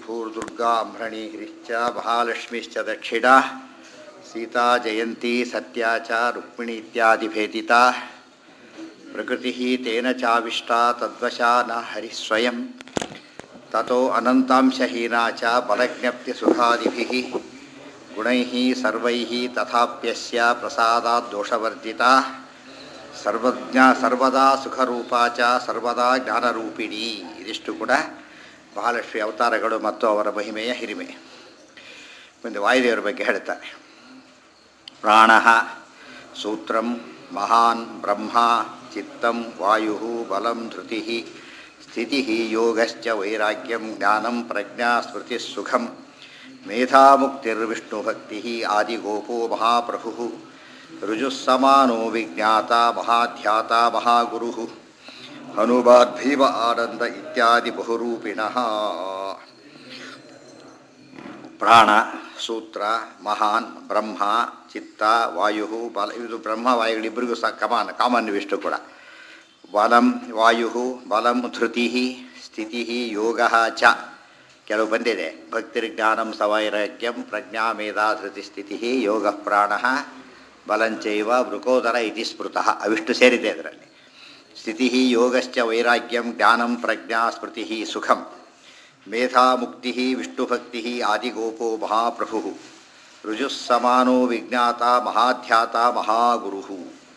ಭೂರ್ದುರ್ಗಾ ಅಮ್ರಣೀರಿಶ್ಚ ಮಹಾಲಕ್ಷ್ಮಿಶ್ಚ ದಕ್ಷಿಣಾ ಸೀತಾ ಜಯಂತಿ ಸತ್ಯಾ ಚ ರುಕ್ಮಿಣಿ ಇತ್ಯಾದಿಭೇದಿತಾ ಪ್ರಕೃತಿ ತೇನ ಚಾವಿಷ್ಟಾ ತದ್ವಶಾ ನ ಹರಿ ಸ್ವಯಂ ತತೋ ಅನಂತಾಂಶಹೀನಾ ಚ ಫಲಜ್ಞಪ್ತಿ ಸುಖಾದಿಭಿಃ ಗುಣೈಃ ಸರ್ವೈಃ ತಥಾಪ್ಯಸ್ಯ ಪ್ರಸಾದಾತ್ ದೋಷವರ್ಜಿತಾ ಸರ್ವಜ್ಞ ಸರ್ವದಾ ಸುಖರೂಪಾ ಚ ಸರ್ವದಾ ಜ್ಞಾನರೂಪಿಣಿ ಇದಿಷ್ಟು ಕೂಡ ಮಹಾಲಕ್ಷ್ಮಿ ಅವತಾರಗಳು ಮತ್ತು ಅವರ ಮಹಿಮೆಯ ಹಿರಿಮೆ ಮುಂದೆ ವಾಯುದೇವರ ಬಗ್ಗೆ ಹೇಳ್ತಾರೆ ಪ್ರಾಣ ಸೂತ್ರಂ ಮಹಾನ್ ಬ್ರಹ್ಮ ಚಿತ್ತಂ ವಾಯು ಬಲಂ ಧೃತಿ ಸ್ಥಿತಿ ಯೋಗಶ್ಚ ವೈರಾಗ್ಯಂ ಜ್ಞಾನಂ ಪ್ರಜ್ಞಾ ಸ್ಮೃತಿ ಸುಖಂ ಮೇಧಾಮುಕ್ತಿರ್ವಿಷ್ಣುಭಕ್ತಿ ಆದಿಗೋಪೋ ಮಹಾಪ್ರಭು ರುಜುಸ್ಸಮಾನೋ ವಿಜ್ಞಾತ ಮಹಾಧ್ಯಾತ ಮಹಾಗುರು ಹನುಮಾದ್ಭೀಮ ಆನಂದ ಇತ್ಯಾದಿ ಬಹುರೂಪಿಣಃ ಪ್ರಾಣ ಸೂತ್ರ ಮಹಾನ್ ಬ್ರಹ್ಮ ಚಿತ್ತ ವಾಯು ಬಲ ಇದು ಬ್ರಹ್ಮ ವಾಯುಗಳಿಬ್ಬರಿಗೂ ಸಹ ಕಮಾನ್ ಕಾಮನ್ ಇವಿಷ್ಟು ಕೂಡ ಬಲಂ ವಾಯು ಬಲಂ ಧೃತಿ ಸ್ಥಿತಿ ಯೋಗ ಚ ಕೆಲವು ಬಂದಿದೆ ಭಕ್ತಿರ್ಜ್ಞಾನಂ ಸವೈರಾಗ್ಯಂ ಪ್ರಜ್ಞಾ ಮೇಧಾ ಧೃತಿ ಸ್ಥಿತಿ ಯೋಗ ಪ್ರಾಣ ಬಲಂಚೈವ ಮೃಕೋದರ ಇತಿ ಸ್ಮೃತಃ ಅವಿಷ್ಟು ಸೇರಿದೆ ಅದರಲ್ಲಿ ಸ್ಥಿತಿ ಯೋಗಶ್ಚ ವೈರಾಗ್ಯಂ ಜ್ಞಾನಂ ಪ್ರಜ್ಞಾ ಸ್ಮೃತಿ ಸುಖಂ ಮೇಧಾ ಮುಕ್ತಿ ವಿಷ್ಣುಭಕ್ತಿ ಆದಿಗೋಪೋ ಮಹಾಪ್ರಭು ರುಜುಸ್ಸಮಾನೋ ವಿಜ್ಞಾತ ಮಹಾಧ್ಯಾತ ಮಹಾಗುರು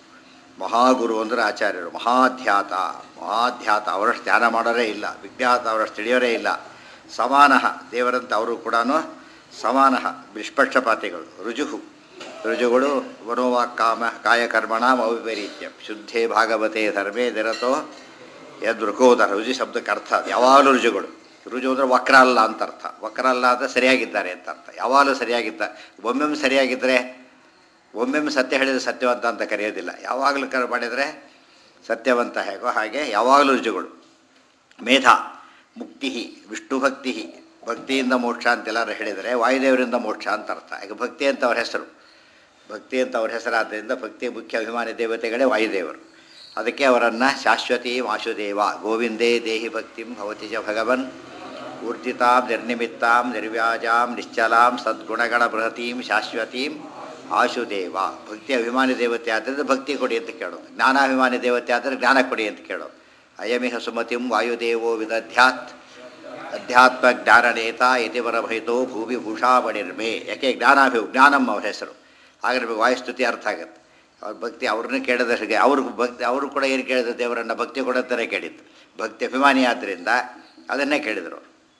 ಮಹಾಗುರು ಅಂದರೆ ಆಚಾರ್ಯರು ಮಹಾಧ್ಯಾತ ಮಹಾಧ್ಯಾತ ಅವರಷ್ಟು ಧ್ಯಾನ ಮಾಡೋರೇ ಇಲ್ಲ ವಿಜ್ಞಾತ ಅವರಷ್ಟು ತಿಳಿಯೋರೇ ಇಲ್ಲ ಸಮಾನ ದೇವರಂತ ಅವರು ಕೂಡ ಸಮಾನ ನಿಷ್ಪಕ್ಷಪಾತಿಗಳು ರುಜುಹು ರುಜುಗಳು ಮನೋವಾಕ್ಕಾಮ ಕಾಯಕರ್ಮಣ ಅವಿಪರೀತ್ಯ ಶುದ್ಧೇ ಭಾಗವತೆ ಧರ್ಮೇ ನಿರತೋ ಯದೃಕೋದರ ರುಜು ಶಬ್ದಕ್ಕೆ ಅರ್ಥ ಅದು ಯಾವಾಗಲೂ ರುಜುಗಳು ರುಜು ಅಂದರೆ ವಕ್ರ ಅಲ್ಲ ಅಂತ ಅರ್ಥ ವಕ್ರ ಅಲ್ಲ ಅಂದರೆ ಸರಿಯಾಗಿದ್ದಾರೆ ಅಂತ ಅರ್ಥ ಯಾವಾಗಲೂ ಸರಿಯಾಗಿದ್ದ ಒಮ್ಮೆಮ್ಮೆ ಸರಿಯಾಗಿದ್ದರೆ ಒಮ್ಮೆಮ್ಮೆ ಸತ್ಯ ಹೇಳಿದರೆ ಸತ್ಯವಂತ ಅಂತ ಕರೆಯೋದಿಲ್ಲ ಯಾವಾಗಲೂ ಕರೆ ಮಾಡಿದರೆ ಸತ್ಯವಂತ ಹೇಗೋ ಹಾಗೆ ಯಾವಾಗಲೂ ರುಜುಗಳು ಮೇಧ ಮುಕ್ತಿ ವಿಷ್ಣು ಭಕ್ತಿ ಭಕ್ತಿಯಿಂದ ಮೋಕ್ಷ ಅಂತೆಲ್ಲರೂ ಹೇಳಿದರೆ ವಾಯುದೇವರಿಂದ ಮೋಕ್ಷ ಅಂತ ಅರ್ಥ ಈಗ ಭಕ್ತಿ ಅಂತ ಅವ್ರ ಹೆಸರು ಭಕ್ತಿ ಅಂತ ಅವ್ರ ಹೆಸರಾದ್ದರಿಂದ ಭಕ್ತಿ ಮುಖ್ಯ ಅಭಿಮಾನಿ ದೇವತೆಗಳೇ ವಾಯುದೇವರು ಅದಕ್ಕೆ ಅವರನ್ನು ಶಾಶ್ವತಿ ವಾಸುದೇವ ಗೋವಿಂದೇ ದೇಹಿ ಭಕ್ತಿಂ ಭವತಿ ಚ ಭಗವನ್ ಊರ್ಜಿತಾಂ ನಿರ್ನಿಮಿತ್ತಾಂ ನಿರ್ವ್ಯಾಜಾಂ ನಿಶ್ಚಲಾಂ ಸದ್ಗುಣಗಣ ಬೃಹತೀಂ ಶಾಶ್ವತೀಂ ಆಶುದೇವ ಭಕ್ತಿ ಅಭಿಮಾನಿ ದೇವತೆ ಆದ್ದರಿಂದ ಭಕ್ತಿ ಕೊಡಿ ಅಂತ ಕೇಳೋದು ಜ್ಞಾನಾಭಿಮಾನಿ ದೇವತೆ ಆದರೆ ಜ್ಞಾನ ಕೊಡಿ ಅಂತ ಕೇಳೋದು ಅಯಮಿಹ ಸುಮತಿಂ ವಾಯುದೇವೋ ವಿದಧ್ಯಾತ್ ಅಧ್ಯಾತ್ಮ ಜ್ಞಾನನೇತ ಯತಿವರ ಭೈತೋ ಭೂಮಿ ಭೂಷಾವಣಿರ್ಮೆ ಯಾಕೆ ಜ್ಞಾನಾಭಿ ಜ್ಞಾನಂ ಅವ್ರ ಹೆಸರು ಹಾಗೆ ವಾಯುಸ್ತುತಿ ಅರ್ಥ ಆಗುತ್ತೆ ಅವ್ರ ಭಕ್ತಿ ಅವ್ರನ್ನ ಕೇಳಿದಷ್ಟಿಗೆ ಅವ್ರಿಗೂ ಭಕ್ತಿ ಅವರು ಕೂಡ ಏನು ಕೇಳಿದ್ರು ದೇವರನ್ನು ಭಕ್ತಿ ಕೊಡೋತ್ತರೇ ಕೇಳಿದ್ದು ಭಕ್ತಿ ಅಭಿಮಾನಿ ಆದ್ದರಿಂದ ಅದನ್ನೇ ಕೇಳಿದರು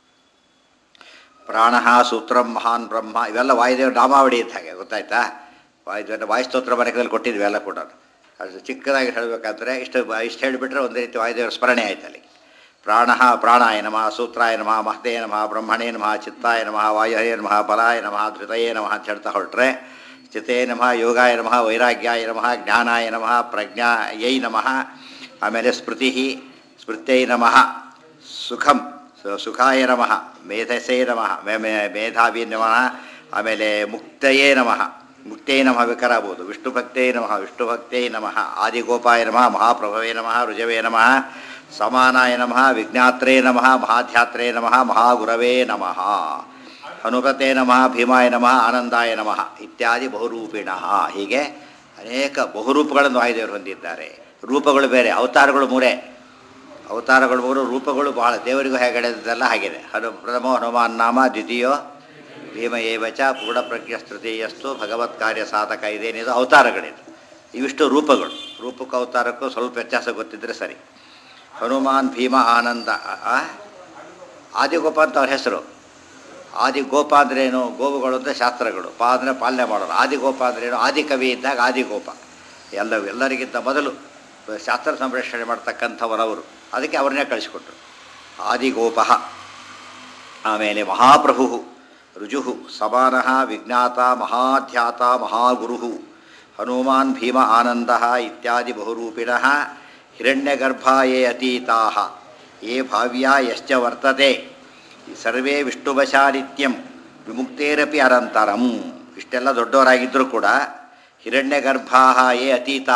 ಪ್ರಾಣ ಸೂತ್ರಂ ಮಹಾನ್ ಬ್ರಹ್ಮ ಇವೆಲ್ಲ ವಾಯುದೇವ್ರ ನಾಮಾವಳಿ ಇದ್ದ ಹಾಗೆ ಗೊತ್ತಾಯ್ತಾ ವಾಯುದೇವ ವಾಯುಸ್ತೋತ್ರ ಮನೆಗಳಲ್ಲಿ ಕೊಟ್ಟಿದ್ವಿ ಎಲ್ಲ ಕೂಡ ಅದು ಚಿಕ್ಕದಾಗಿ ಹೇಳಬೇಕಾದ್ರೆ ಇಷ್ಟು ಇಷ್ಟು ಹೇಳಿಬಿಟ್ರೆ ಒಂದು ರೀತಿ ವಾಯುದೇವರ ಸ್ಮರಣೆ ಆಯ್ತು ಅಲ್ಲಿ ಪ್ರಾಣ ಪ್ರಾಣಾಯ ನಮಃ ಸೂತ್ರಾಯ ನಮಃ ಮಹದೇ ನಮಃ ಬ್ರಹ್ಮಣೇ ನಮಃ ಚಿತ್ತಾಯ ನಮಃ ವಾಯುಹೇ ನಮಃ ಬಲಾಯ ನಮಃ ಧೃತಯೇ ನಮಃ ಅಂತ ಹೇಳ್ತಾ ಹೊರಟ್ರೆ ಚಿತೇ ನಮಃ ಯೋಗಾಯ ನಮಃ ವೈರಾಗ್ಯಾಯ ನಮಃ ಜ್ಞಾನಾಯ ನಮಃ ಪ್ರಜ್ಞಾಯೈ ನಮಃ ಆಮೇಲೆ ಸ್ಮೃತಿ ಸ್ಮೃತ್ಯೈ ನಮಃ ಸುಖಂ ಸುಖಾಯ ನಮಃ ಮೇಧಸೇ ನಮಃ ಮೇಧಾವಿ ನಮಃ ಆಮೇಲೆ ಮುಕ್ತಯೇ ನಮಃ ಮುಕ್ತೇ ನಮಃ ವಿಕರಾಬೋದು ವಿಷ್ಣು ಭಕ್ತೇ ನಮಃ ವಿಷ್ಣು ಭಕ್ತೇ ನಮಃ ಆದಿಗೋಪಾಯ ನಮಃ ಮಹಾಪ್ರಭವೇ ನಮಃ ರುಜವೇ ನಮಃ ಸಮಾನಾಯ ನಮಃ ವಿಜ್ಞಾತ್ರೇ ನಮಃ ಮಹಾಧ್ಯಾತ್ರೇ ನಮಃ ಮಹಾಗುರವೇ ನಮಃ ಹನುಮತೆ ನಮಃ ಭೀಮಾಯ ನಮಃ ಆನಂದಾಯ ನಮಃ ಇತ್ಯಾದಿ ಬಹುರೂಪಿಣ ಹೀಗೆ ಅನೇಕ ಬಹುರೂಪಗಳನ್ನು ವಾಯುದೇವರು ಹೊಂದಿದ್ದಾರೆ ರೂಪಗಳು ಬೇರೆ ಅವತಾರಗಳು ಮೂರೇ ಅವತಾರಗಳು ಮೂರು ರೂಪಗಳು ಬಹಳ ದೇವರಿಗೂ ಹೇಗೆ ಹೇಳಿದ್ದೆಲ್ಲ ಹಾಗಿದೆ ಹನು ಪ್ರಥಮೋ ಹನುಮಾನ್ ನಾಮ ದ್ವಿತೀಯೋ ಭೀಮ ಏವಚ ಪೂರ್ಣಪ್ರಜ್ಞ ತೃತೀಯಸ್ತು ಭಗವತ್ ಕಾರ್ಯ ಸಾಧಕ ಇದೇನಿದು ಅವತಾರಗಳಿದು ಇವಿಷ್ಟು ರೂಪಗಳು ರೂಪಕ್ಕೂ ಅವತಾರಕ್ಕೂ ಸ್ವಲ್ಪ ವ್ಯತ್ಯಾಸ ಗೊತ್ತಿದ್ದರೆ ಸರಿ ಹನುಮಾನ್ ಭೀಮ ಆನಂದ ಆದಿಗೋಪ ಅಂತ ಅವ್ರ ಹೆಸರು ಆದಿಗೋಪ ಅಂದ್ರೇನು ಗೋವುಗಳು ಅಂದರೆ ಶಾಸ್ತ್ರಗಳು ಪಾ ಅಂದರೆ ಪಾಲನೆ ಮಾಡೋರು ಆದಿಗೋಪ ಅಂದ್ರೇನು ಆದಿಕವಿ ಇದ್ದಾಗ ಆದಿಗೋಪ ಎಲ್ಲ ಎಲ್ಲರಿಗಿಂತ ಮೊದಲು ಶಾಸ್ತ್ರ ಸಂರಕ್ಷಣೆ ಮಾಡ್ತಕ್ಕಂಥವರವರು ಅದಕ್ಕೆ ಅವ್ರನ್ನೇ ಕಳಿಸಿಕೊಟ್ರು ಆದಿಗೋಪ ಆಮೇಲೆ ಮಹಾಪ್ರಭು ರುಜು ಸಮಾನ ವಿಜ್ಞಾತ ಮಹಾಧ್ಯಾತ ಮಹಾಗುರು ಹನುಮಾನ್ ಭೀಮ ಆನಂದ ಇತ್ಯಾದಿ ಬಹುರೂಪಿಣ ಹಿರಣ್ಯಗರ್ಭ ಯೇ ಅತೀತಾ ಯೇ ಭಾವ್ಯ ಯಶ್ಚ ವರ್ತತೆ ಸರ್ವೇ ವಿಷ್ಣುವಶಾ ನಿತ್ಯಂ ವಿಮುಕ್ತೇರಪಿ ಅನಂತರಂ ಇಷ್ಟೆಲ್ಲ ದೊಡ್ಡವರಾಗಿದ್ದರೂ ಕೂಡ ಹಿರಣ್ಯಗರ್ಭಾ ಯೇ ಅತೀತಾ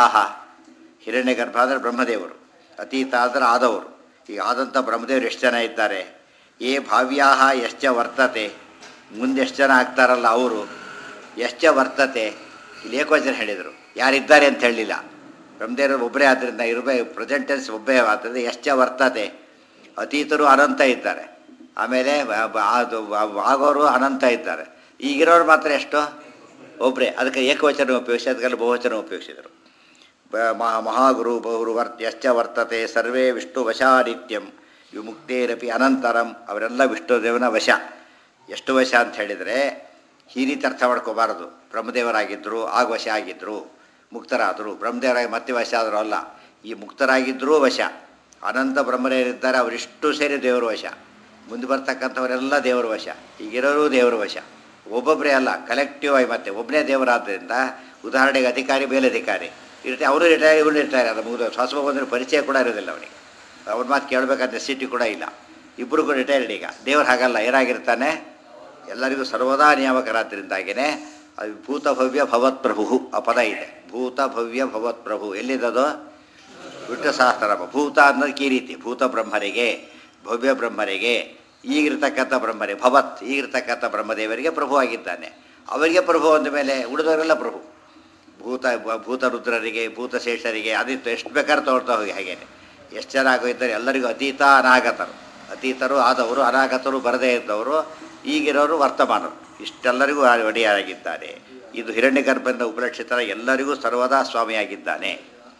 ಹಿರಣ್ಯಗರ್ಭ ಅಂದರೆ ಬ್ರಹ್ಮದೇವರು ಅತೀತ ಅಂದರೆ ಆದವರು ಈಗ ಆದಂಥ ಬ್ರಹ್ಮದೇವರು ಎಷ್ಟು ಜನ ಇದ್ದಾರೆ ಏ ಭಾವ್ಯಾ ಎಶ್ಚ ವರ್ತತೆ ಮುಂದೆ ಎಷ್ಟು ಜನ ಆಗ್ತಾರಲ್ಲ ಅವರು ಎಶ್ಚ ವರ್ತತೆ ಇಲ್ಲಿ ಏಕವಚನ ಹೇಳಿದರು ಯಾರಿದ್ದಾರೆ ಅಂತ ಹೇಳಲಿಲ್ಲ ಬ್ರಹ್ಮದೇವರು ಒಬ್ಬರೇ ಆದ್ದರಿಂದ ಇರಬೇಕು ಪ್ರೆಸೆಂಟೆನ್ಸ್ ಒಬ್ಬೇ ಆದ್ದರಿಂದ ಎಶ್ಚ ವರ್ತತೆ ಅತೀತರು ಅನಂತ ಇದ್ದಾರೆ ಆಮೇಲೆ ಬ- ಬ- ಅದು ಬ- ಆಗೋರು ಅನಂತ ಇದ್ದಾರೆ ಈಗಿರೋರು ಮಾತ್ರ ಎಷ್ಟು ಒಬ್ಬರೇ ಅದಕ್ಕೆ ಏಕವಚನ ಉಪಯೋಗಿಸಿ ಅದಕ್ಕೆಲ್ಲ ಬಹುವಚನ ಉಪಯೋಗಿಸಿದರು ಬ- ಮಹಾ ಮಹಾಗುರು ಬಹುರು ವರ್ ಯಶ್ಚ ವರ್ತತೆ ಸರ್ವೇ ವಿಷ್ಣು ವಶಾನಿತ್ಯಂ ವಿಮುಕ್ತೇರಪಿ ಅನಂತರಂ ಅವರೆಲ್ಲ ವಿಷ್ಣುದೇವನ ವಶ ಎಷ್ಟು ವಶ ಅಂತ ಹೇಳಿದರೆ ಈ ರೀತಿ ಅರ್ಥ ಮಾಡ್ಕೋಬಾರದು ಬ್ರಹ್ಮದೇವರಾಗಿದ್ದರು ಆಗ ವಶ ಆಗಿದ್ದರು ಮುಕ್ತರಾದರು ಬ್ರಹ್ಮದೇವರಾಗಿ ಮತ್ತೆ ವಶ ಆದರೂ ಅಲ್ಲ ಈ ಮುಕ್ತರಾಗಿದ್ದರೂ ವಶ ಅನಂತ ಬ್ರಹ್ಮರೇರಿದ್ದಾರೆ ಅವರಿಷ್ಟು ಸೇರಿ ದೇವರ ವಶ ಮುಂದೆ ಬರ್ತಕ್ಕಂಥವರೆಲ್ಲ ದೇವರ ವಶ ಈಗಿರೋರು ದೇವರ ವಶ ಒಬ್ಬೊಬ್ಬರೇ ಅಲ್ಲ ಕಲೆಕ್ಟಿವ್ ಆಗಿ ಮತ್ತೆ ಒಬ್ಬನೇ ದೇವರಾದ್ದರಿಂದ ಉದಾಹರಣೆಗೆ ಅಧಿಕಾರಿ ಮೇಲಧಿಕಾರಿ ಇರುತ್ತೆ ಅವರು ರಿಟೈರ್ ಇವರು ರಿಟೈರ್ ಅದು ಮುಗಿದು ಹೊಸ ಬಂದರೆ ಪರಿಚಯ ಕೂಡ ಇರೋದಿಲ್ಲ ಅವನಿಗೆ ಅವ್ರ ಮಾತು ಕೇಳಬೇಕಾದ ನೆಸಿಟಿ ಕೂಡ ಇಲ್ಲ ಇಬ್ಬರು ಕೂಡ ರಿಟೈರ್ಡ್ ಈಗ ದೇವ್ರು ಹಾಗಲ್ಲ ಏನಾಗಿರ್ತಾನೆ ಎಲ್ಲರಿಗೂ ಸರ್ವದಾ ನಿಯಾಮಕರಾದ್ದರಿಂದಾಗಿಯೇ ಅದು ಭೂತ ಭವ್ಯ ಭವತ್ ಪ್ರಭು ಆ ಪದ ಇದೆ ಭೂತ ಭವ್ಯ ಭವತ್ ಪ್ರಭು ಎಲ್ಲಿದ್ದದು ವಿಷ್ಣು ಸಹಸ್ರನಾಮ ಭೂತ ಅನ್ನೋದಕ್ಕೆ ಈ ರೀತಿ ಭೂತ ಬ್ರಹ್ಮರಿಗೆ ಭವ್ಯ ಬ್ರಹ್ಮರಿಗೆ ಈಗಿರ್ತಕ್ಕಂಥ ಬ್ರಹ್ಮರೇ ಭವತ್ ಈಗಿರ್ತಕ್ಕಂಥ ಬ್ರಹ್ಮದೇವರಿಗೆ ಪ್ರಭು ಆಗಿದ್ದಾನೆ ಅವರಿಗೆ ಪ್ರಭು ಅಂದ ಮೇಲೆ ಉಳಿದವರೆಲ್ಲ ಪ್ರಭು ಭೂತ ಬ- ಭೂತ ರುದ್ರರಿಗೆ ಭೂತಶೇಷರಿಗೆ ಅದಿತ್ತು ಎಷ್ಟು ಬೇಕಾದ್ರೆ ತಗೊಳ್ತಾ ಹೋಗಿ ಹಾಗೇನೆ ಎಷ್ಟು ಜನ ಆಗೋಯ್ತಾರೆ ಎಲ್ಲರಿಗೂ ಅತೀತ ಅನಾಗತರು ಅತೀತರು ಆದವರು ಅನಾಗತರು ಬರದೇ ಇದ್ದವರು ಈಗಿರೋರು ವರ್ತಮಾನರು ಇಷ್ಟೆಲ್ಲರಿಗೂ ಆ ಒಡೆಯಾಗಿದ್ದಾರೆ ಇದು ಹಿರಣ್ಯಗರ್ಭದಿಂದ ಉಪಲಕ್ಷಿತರ ಎಲ್ಲರಿಗೂ ಸರ್ವದಾ ಸ್ವಾಮಿಯಾಗಿದ್ದಾನೆ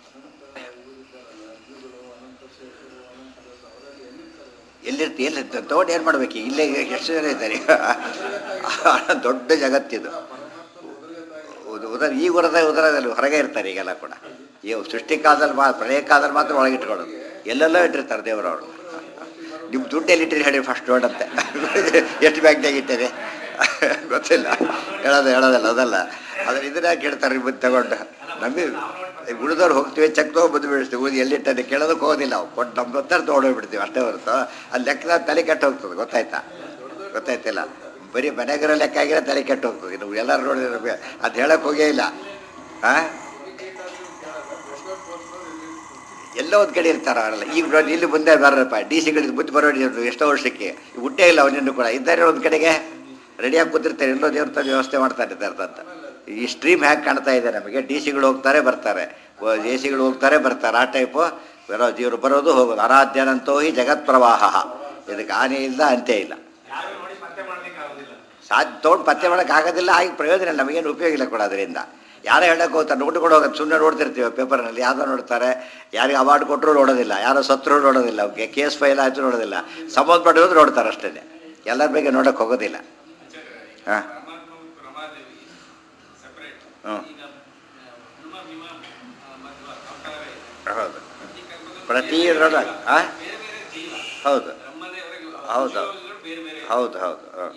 ಎಲ್ಲಿರ್ತಿ ಎಲ್ಲಿ ತಗೊಂಡು ಏನು ಮಾಡ್ಬೇಕು ಇಲ್ಲೇ ಎಷ್ಟು ಜನ ಇದ್ದಾರೆ ದೊಡ್ಡ ಜಗತ್ತಿದು ಉದ- ಉದರ ಈ ಉರದ ಉದರದಲ್ಲಿ ಹೊರಗೆ ಇರ್ತಾರೆ ಈಗೆಲ್ಲ ಕೂಡ ಈ ಸೃಷ್ಟಿ ಕಾಲದಲ್ಲಿ ಮಾ ಪ್ರಳಯ ಕಾಲದಲ್ಲಿ ಮಾತ್ರ ಒಳಗೆ ಇಟ್ಕೊಳ್ಳೋದು ಎಲ್ಲೆಲ್ಲೋ ಇಟ್ಟಿರ್ತಾರೆ ದೇವರವರು ನಿಮ್ಮ ದುಡ್ಡೆಲ್ಲಿ ಇಟ್ಟಿರಿ ಹೇಳಿ ಫಸ್ಟ್ ನೋಡಂತೆ ಎಷ್ಟು ಬ್ಯಾಂಕ್ನಾಗ ಇಟ್ಟಿದೆ ಗೊತ್ತಿಲ್ಲ ಹೇಳೋದು ಹೇಳೋದಲ್ಲ ಅದಲ್ಲ ಅದ್ರ ಇದನ್ನ ಕೇಳ್ತಾರೆ ಬಂದು ತಗೊಂಡು ನಮಗೆ ಉಳಿದವ್ರು ಹೋಗ್ತೀವಿ ಚೆಕ್ ತೊಗೊಂಡು ಬಂದು ಬಿಡಿಸ್ತೀವಿ ಉಳಿದು ಎಲ್ಲಿಟ್ಟದೆ ಕೇಳೋದಕ್ಕೆ ಹೋಗೋದಿಲ್ಲ ನಾವು ಕೊಟ್ಟು ನಮ್ಮ ಗೊತ್ತಾರ ತೊಗೊಂಡೋಗ್ಬಿಡ್ತೀವಿ ಅಷ್ಟೇ ಹೊರತು ಅಲ್ಲಿ ಲೆಕ್ಕದ ತಲೆ ಕೆಟ್ಟು ಹೋಗ್ತದೆ ಗೊತ್ತಾಯ್ತಾ ಗೊತ್ತಾಯ್ತಿಲ್ಲ ಬರೀ ಮನೆಗರ ಲೆಕ್ಕ ಆಗಿರೋ ತಲೆ ಕೆಟ್ಟು ಹೋಗ್ತದೆ ನೀವು ಎಲ್ಲರೂ ನೋಡಿದ್ರೆ ಅದು ಹೇಳಕ್ಕೆ ಹೋಗೇ ಇಲ್ಲ ಹಾಂ ಎಲ್ಲ ಒಂದು ಕಡೆ ಇರ್ತಾರ ಅವರೆಲ್ಲ ಈಗ ನೋಡಿ ಇಲ್ಲಿ ಮುಂದೆ ಬರಪ್ಪ ಡಿ ಸಿಗಳಿಗೆ ಬುದ್ಧಿ ಬರೋದು ಎಷ್ಟೋ ವರ್ಷಕ್ಕೆ ಹುಟ್ಟೇ ಇಲ್ಲ ಅವನಿನ್ನು ಕೂಡ ಇದ್ದಾರೆ ಒಂದು ಕಡೆಗೆ ರೆಡಿಯಾಗಿ ಕೂತಿರ್ತಾರೆ ಎಲ್ಲೋ ದೇವ್ರ ತಂದು ವ್ಯವಸ್ಥೆ ಮಾಡ್ತಾ ಇರ್ತಾರೆ ಅಂತ ಈ ಸ್ಟ್ರೀಮ್ ಹ್ಯಾಕ್ ಕಾಣ್ತಾ ಇದೆ ನಮಗೆ ಡಿ ಸಿಗಳು ಹೋಗ್ತಾರೆ ಬರ್ತಾರೆ ಎ ಸಿಗಳು ಹೋಗ್ತಾರೆ ಬರ್ತಾರೆ ಆ ಟೈಪು ಬರೋ ಇವರು ಬರೋದು ಹೋಗೋದು ಅನಾದ್ಯನಂತೋ ಈ ಜಗತ್ ಪ್ರವಾಹ ಇದಕ್ಕೆ ಆನೆ ಇಲ್ಲ ಅಂತ್ಯ ಇಲ್ಲ ಸಾಧ್ಯ ತೊಗೊಂಡು ಪತ್ತೆ ಮಾಡೋಕೆ ಆಗೋದಿಲ್ಲ ಆಗಿ ಪ್ರಯೋಜನ ಇಲ್ಲ ನಮಗೇನು ಉಪಯೋಗ ಇಲ್ಲ ಕೂಡ ಅದರಿಂದ ಯಾರೋ ಹೇಳಕ್ಕೆ ಹೋಗ್ತಾರೆ ನೋಡ್ಕೊಂಡು ಹೋಗೋದು ಸುಮ್ಮನೆ ನೋಡ್ತಿರ್ತೀವಿ ಪೇಪರ್ನಲ್ಲಿ ಯಾವುದೋ ನೋಡ್ತಾರೆ ಯಾರಿಗೆ ಅವಾರ್ಡ್ ಕೊಟ್ಟರು ನೋಡೋದಿಲ್ಲ ಯಾರೋ ಸತ್ರು ನೋಡೋದಿಲ್ಲ ಅವ್ರಿಗೆ ಕೇಸ್ ಫೈಲ್ ಆಯಿತು ನೋಡೋದಿಲ್ಲ ಸಂಬಂಧಪಟ್ಟಿರೋದು ನೋಡ್ತಾರೆ ಅಷ್ಟೇ ಎಲ್ಲರ ಬಗ್ಗೆ ನೋಡೋಕೆ ಹೋಗೋದಿಲ್ಲ ಹಾಂ ಹ್ಞೂ ಹೌದು ಪ್ರತಿ ಇದ್ರೊಳಗೆ ಹಾಂ ಹೌದು ಹೌದು ಹೌದು ಹೌದು ಹಾಂ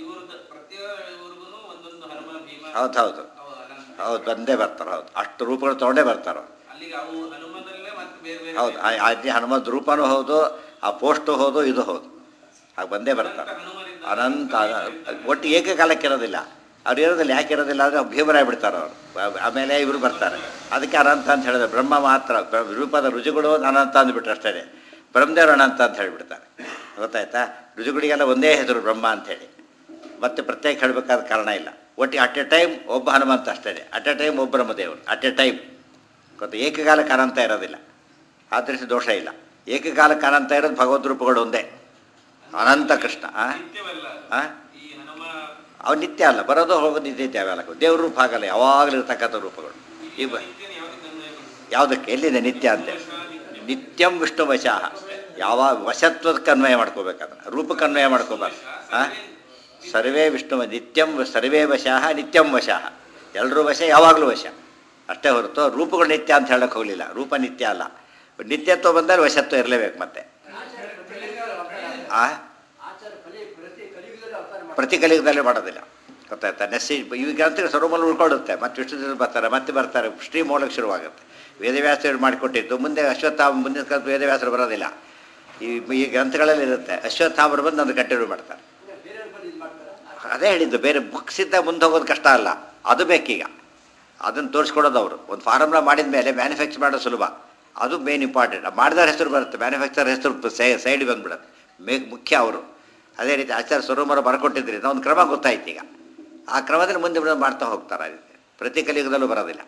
ಹೌದು ಹೌದು ಹೌದು ಬಂದೇ ಬರ್ತಾರೆ ಹೌದು ಅಷ್ಟು ರೂಪಗಳು ತೊಗೊಂಡೇ ಬರ್ತಾರೆ ಹೌದು ಆ- ಅದೇ ಹನುಮದ್ ರೂಪನೂ ಹೌದು ಆ ಪೋಸ್ಟು ಹೌದು ಇದು ಹೌದು ಆಗ ಬಂದೇ ಬರ್ತಾರೆ ಅನಂತ ಅನ- ಒಟ್ಟು ಏಕಕಾಲಕ್ಕೆ ಇರೋದಿಲ್ಲ ಅವ್ರು ಇರೋದಿಲ್ಲ ಯಾಕೆ ಇರೋದಿಲ್ಲ ಅಂದರೆ ಭೀಮರಾಗಿ ಬಿಡ್ತಾರೆ ಅವರು ಆಮೇಲೆ ಇವರು ಬರ್ತಾರೆ ಅದಕ್ಕೆ ಅನಂತ ಅಂತ ಹೇಳಿದ್ರೆ ಬ್ರಹ್ಮ ಮಾತ್ರ ಬ್ರ- ರೂಪದ ರುಜುಗಳು ಅನಂತ ಅಂದ್ಬಿಟ್ರೆ ಅಷ್ಟೇ ಬ್ರಹ್ಮದೇವರು ಅನಂತ ಅಂತ ಹೇಳಿಬಿಡ್ತಾರೆ ಗೊತ್ತಾಯ್ತಾ ರುಜುಗಳಿಗೆಲ್ಲ ಒಂದೇ ಹೆಸರು ಬ್ರಹ್ಮ ಅಂಥೇಳಿ ಮತ್ತೆ ಪ್ರತ್ಯೇಕ ಹೇಳಬೇಕಾದ ಕಾರಣ ಇಲ್ಲ ಒಟ್ಟಿಗೆ ಅಟ್ ಎ ಟೈಮ್ ಒಬ್ಬ ಹನುಮಂತ ಅಷ್ಟೇ ಅಟ್ ಎ ಟೈಮ್ ಒಬ್ಬ ಬ್ರಹ್ಮದೇವರು ಅಟ್ ಎ ಟೈಮ್ ಗೊತ್ತಾ ಏಕಕಾಲಕ್ಕೆ ಅನಂತ ಇರೋದಿಲ್ಲ ಆದರಿಸಿ ದೋಷ ಇಲ್ಲ ಏಕಕಾಲಕ್ಕೆ ಅನಂತ ಇರೋದು ಭಗವದ್ ರೂಪಗಳು ಒಂದೇ ಅನಂತ ಕೃಷ್ಣ ಆ? ಆ? ಅವು ನಿತ್ಯ ಅಲ್ಲ ಬರೋದು ಹೋಗೋದು ನಿತ್ಯ ನಿತ್ಯ ಅವೆಲ್ಲ ದೇವ್ರ ರೂಪ ಆಗಲ್ಲ ಯಾವಾಗಲೂ ಇರ್ತಕ್ಕಂಥ ರೂಪಗಳು ಈ ಬ ಯಾವುದಕ್ಕೆ ಎಲ್ಲಿದೆ ನಿತ್ಯ ಅಂತ ನಿತ್ಯಂ ವಿಷ್ಣು ವಶಃ ಯಾವ ವಶತ್ವಕ್ಕೆ ಅನ್ವಯ ಮಾಡ್ಕೋಬೇಕದನ್ನ ರೂಪಕ್ಕೆ ಅನ್ವಯ ಮಾಡ್ಕೋಬಾರ್ದು ಆ? ಸರ್ವೇ ವಿಷ್ಣು ನಿತ್ಯಂ ಸರ್ವೇ ವಶಃ ನಿತ್ಯಂ ವಶಃ ಎಲ್ಲರೂ ವಶ ಯಾವಾಗಲೂ ವಶ ಅಷ್ಟೇ ಹೊರತು ರೂಪಗಳು ನಿತ್ಯ ಅಂತ ಹೇಳಕ್ಕೆ ಹೋಗಲಿಲ್ಲ ರೂಪ ನಿತ್ಯ ಅಲ್ಲ ನಿತ್ಯತ್ವ ಬಂದರೆ ವಶತ್ವ ಇರಲೇಬೇಕು ಮತ್ತೆ ಆ ಪ್ರತಿ ಕಲಿಯುಗದಲ್ಲಿ ಮಾಡೋದಿಲ್ಲ ಗೊತ್ತಾಯ್ತಾ ನೆಸ್ಸಿ ಈಗ ಅಂತ ಸರ್ವಮಲ್ಲಿ ಉಳ್ಕೊಳ್ಳುತ್ತೆ ಮತ್ತೆ ವಿಷ್ಣು ದೇವರು ಬರ್ತಾರೆ ಮತ್ತೆ ಬರ್ತಾರೆ ಸ್ಟ್ರೀಮ್ ಮೂಲಕ ಶುರುವಾಗುತ್ತೆ ವೇದವ್ಯಾಸರು ಮಾಡಿಕೊಟ್ಟಿದ್ದು ಮುಂದೆ ಅಶ್ವತ್ಥಾಮ ಮುಂದಿನ ಕಾಲದ ವೇದವ್ಯಾಸರು ಬರೋದಿಲ್ಲ ಈ ಈ ಗ್ರಂಥಗಳಲ್ಲಿ ಇರುತ್ತೆ ಅಶ್ವತ್ಥಾಮರು ಬಂದು ಅದನ್ನು ಕಂಟಿನ್ಯೂ ಮಾಡ್ತಾರೆ ಅದೇ ಹೇಳಿದ್ದು ಬೇರೆ ಬುಕ್ಸ್ ಇದ್ದ ಮುಂದೆ ಹೋಗೋದು ಕಷ್ಟ ಅಲ್ಲ ಅದು ಬೇಕೀಗ ಅದನ್ನು ತೋರಿಸ್ಕೊಡೋದು ಅವರು ಒಂದು ಫಾರ್ಮುಲಾ ಮಾಡಿದ ಮೇಲೆ ಮ್ಯಾನುಫ್ಯಾಕ್ಚರ್ ಮಾಡೋದು ಸುಲಭ ಅದು ಮೇನ್ ಇಂಪಾರ್ಟೆಂಟ್ ಮಾಡಿದವ್ರ ಹೆಸರು ಬರುತ್ತೆ ಮ್ಯಾನುಫ್ಯಾಕ್ಚರ್ ಹೆಸರು ಸೈಡ್ ಬಂದ್ಬಿಡುತ್ತೆ ಮೇ ಮುಖ್ಯ ಅವರು ಅದೇ ರೀತಿ ಆಚಾರ್ಯ ಸ್ವರೂಪರ ಬರ್ಕೊಟ್ಟಿದ್ರಿಂದ ಒಂದು ಕ್ರಮ ಗೊತ್ತಾಯ್ತು ಈಗ ಆ ಕ್ರಮದಲ್ಲಿ ಮುಂದೆ ಮುಂದೆ ಮಾಡ್ತಾ ಹೋಗ್ತಾರೆ ಆ ರೀತಿ ಪ್ರತಿ ಕಲಿಯುಗದಲ್ಲೂ ಬರೋದಿಲ್ಲ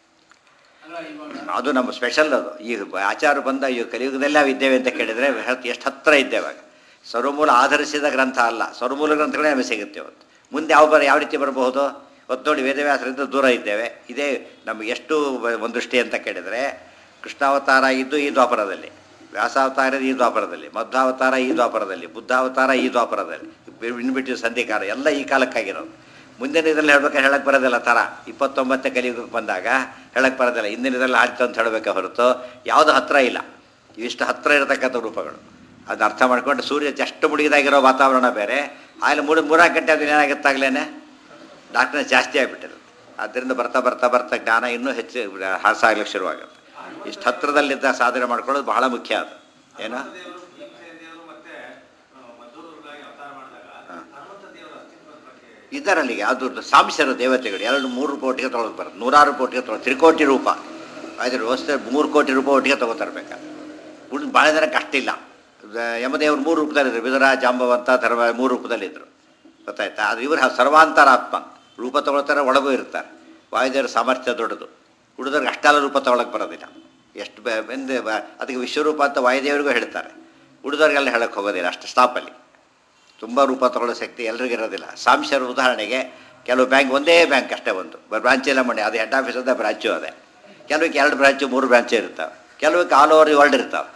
ಅಲ್ಲ ಇವಾಗ ಅದು ನಮ್ಮ ಸ್ಪೆಷಲ್ ಅದು ಈ ಆಚಾರ ಬಂದ ಈ ಕಲಿಯುಗದಲ್ಲೇ ನಾವು ಇದ್ದೇವೆ ಅಂತ ಕೇಳಿದರೆ ಎಷ್ಟು ಹತ್ತಿರ ಇದ್ದೇವೆ ಆಗ ಸರ್ವಮೂಲ ಆಧರಿಸಿದ ಗ್ರಂಥ ಅಲ್ಲ ಸರ್ವಮೂಲ ಗ್ರಂಥಗಳೇ ನಮಗೆ ಸಿಗುತ್ತೆ ಇವತ್ತು ಮುಂದೆ ಯಾವ ಬರ ಯಾವ ರೀತಿ ಬರಬಹುದು ಇವತ್ತು ನೋಡಿ ವೇದವ್ಯಾಸರಿಂದ ದೂರ ಇದ್ದೇವೆ ಇದೇ ನಮಗೆ ಎಷ್ಟು ಒಂದು ದೃಷ್ಟಿ ಅಂತ ಕೇಳಿದರೆ ಕೃಷ್ಣಾವತಾರ ಇದ್ದು ಈ ದ್ವಾಪರದಲ್ಲಿ ವ್ಯಾಸಾವತಾರ ಈ ದ್ವಾಪರದಲ್ಲಿ ಮಧ್ವಾವತಾರ ಈ ದ್ವಾಪರದಲ್ಲಿ ಬುದ್ಧಾವತಾರ ಈ ದ್ವಾಪರದಲ್ಲಿ ಇನ್ಬಿಟ್ಟು ಸಂಧಿಕಾರ ಎಲ್ಲ ಈ ಕಾಲಕ್ಕಾಗಿರೋದು ಮುಂದಿನ ಇದರಲ್ಲಿ ಹೇಳ್ಬೇಕಾದ್ರೆ ಹೇಳಕ್ಕೆ ಬರೋದಿಲ್ಲ ಥರ ಇಪ್ಪತ್ತೊಂಬತ್ತನೇ ಕಲಿಯುಗಕ್ಕೆ ಬಂದಾಗ ಹೇಳಕ್ಕೆ ಬರೋದಿಲ್ಲ ಹಿಂದಿನ ಇದರಲ್ಲಿ ಆಡ್ತು ಅಂತ ಹೇಳಬೇಕೆ ಹೊರತು ಯಾವುದು ಹತ್ತಿರ ಇಲ್ಲ ಇಷ್ಟು ಹತ್ತಿರ ಇರತಕ್ಕಂಥ ರೂಪಗಳು ಅದನ್ನ ಅರ್ಥ ಮಾಡ್ಕೊಂಡು ಸೂರ್ಯ ಜಸ್ಟ್ ಮುಳುಗಿದಾಗಿರೋ ವಾತಾವರಣ ಬೇರೆ ಆಮೇಲೆ ಮೂರು ಮೂರಾರು ಗಂಟೆ ಅದನ್ನ ಏನಾಗುತ್ತಾಗಲೇ ಡಾಕ್ಟರ್ ಜಾಸ್ತಿ ಆಗಿಬಿಟ್ಟಿರುತ್ತೆ ಆದ್ದರಿಂದ ಬರ್ತಾ ಬರ್ತಾ ಬರ್ತಾ ಜ್ಞಾನ ಇನ್ನೂ ಹೆಚ್ಚು ಹಾಸ ಆಗ್ಲಿಕ್ಕೆ ಶುರುವಾಗುತ್ತೆ ಇಷ್ಟು ಹತ್ತಿರದಲ್ಲಿದ್ದ ಸಾಧನೆ ಮಾಡ್ಕೊಳ್ಳೋದು ಬಹಳ ಮುಖ್ಯ ಅದು ಏನೋ ದೇವರು ಭೀಮಸೇನ ದೇವರು ಮತ್ತೆ ಆ, ಮದ್ದೂರುಗಾಗಿ ಅವತಾರ ಮಾಡಿದಾಗ ಹನುಮಂತ ದೇವರ ಅಸ್ತಿತ್ವದ ಬಗ್ಗೆ ಇದರಲ್ಲಿ ಯಾವುದು ಸಾಂಶರು ದೇವತೆಗಳು ಎರಡು ಮೂರು ರೂಪಾಯಿ ಒಟ್ಟಿಗೆ ತೊಗೊಳೋದು ಬರುತ್ತೆ ನೂರಾರು ರೂಪಾಯಿ ಒಟ್ಟಿಗೆ ತೊಗೊಳೋದು ತ್ರಿಕೋಟಿ ರೂಪ ಆಯ್ತು ವ್ಯವಸ್ಥೆ ಮೂರು ಕೋಟಿ ರೂಪಾಯಿ ಒಟ್ಟಿಗೆ ತೊಗೋತರ್ಬೇಕಾದ್ರೆ ಉಳಿದು ಭಾಳ ಜನಕ್ಕೆ ಅಷ್ಟಿಲ್ಲ ದ- ಯಮದೇವರು ಮೂರು ರೂಪದಲ್ಲಿದ್ದರು ಬಿದುರ ಜಾಂಬವಂತ ಧರ್ಮ ಮೂರು ರೂಪದಲ್ಲಿದ್ದರು ಗೊತ್ತಾಯ್ತಾ ಅದು ಇವರು ಸರ್ವಾಂತರಾತ್ಮ ರೂಪ ತಗೊಳ್ತಾರೆ ಒಳಗೂ ಇರ್ತಾರೆ ವಾಯುದೇವರ ಸಾಮರ್ಥ್ಯ ದೊಡ್ಡದು ಉಳಿದವ್ರಿಗೆ ಅಷ್ಟೆಲ್ಲ ರೂಪ ತಗೊಳಕ್ಕೆ ಬರೋದಿಲ್ಲ ಎಷ್ಟು ಬ- ಬೆಂದು ಬ- ಅದಕ್ಕೆ ವಿಶ್ವರೂಪ ಅಂತ ವಾಯುದೇವರಿಗೂ ಹೇಳ್ತಾರೆ ಉಳಿದವ್ರಿಗೆಲ್ಲ ಹೇಳಕ್ಕೆ ಹೋಗೋದಿಲ್ಲ ಅಷ್ಟು ಸ್ಟಾಪಲ್ಲಿ ತುಂಬ ರೂಪ ತಗೊಳ್ಳೋ ಶಕ್ತಿ ಎಲ್ರಿಗೂ ಇರೋದಿಲ್ಲ ಸಾಂಶರ ಉದಾಹರಣೆಗೆ ಕೆಲವು ಬ್ಯಾಂಕ್ ಒಂದೇ ಬ್ಯಾಂಕ್ ಅಷ್ಟೇ ಒಂದು ಬ್ರಾಂಚ್ ಎಲ್ಲ ಮಾಡಿ ಅದು ಹೆಡ್ ಆಫೀಸ್ ಅದೇ ಬ್ರಾಂಚು ಅದೇ ಕೆಲವಕ್ಕೆ ಎರಡು ಬ್ರಾಂಚು ಮೂರು ಬ್ರಾಂಚು ಇರ್ತಾವೆ ಕೆಲವಕ್ಕೆ ಆಲ್ ಓವರ್ ವರ್ಲ್ಡ್ ಇರ್ತಾವೆ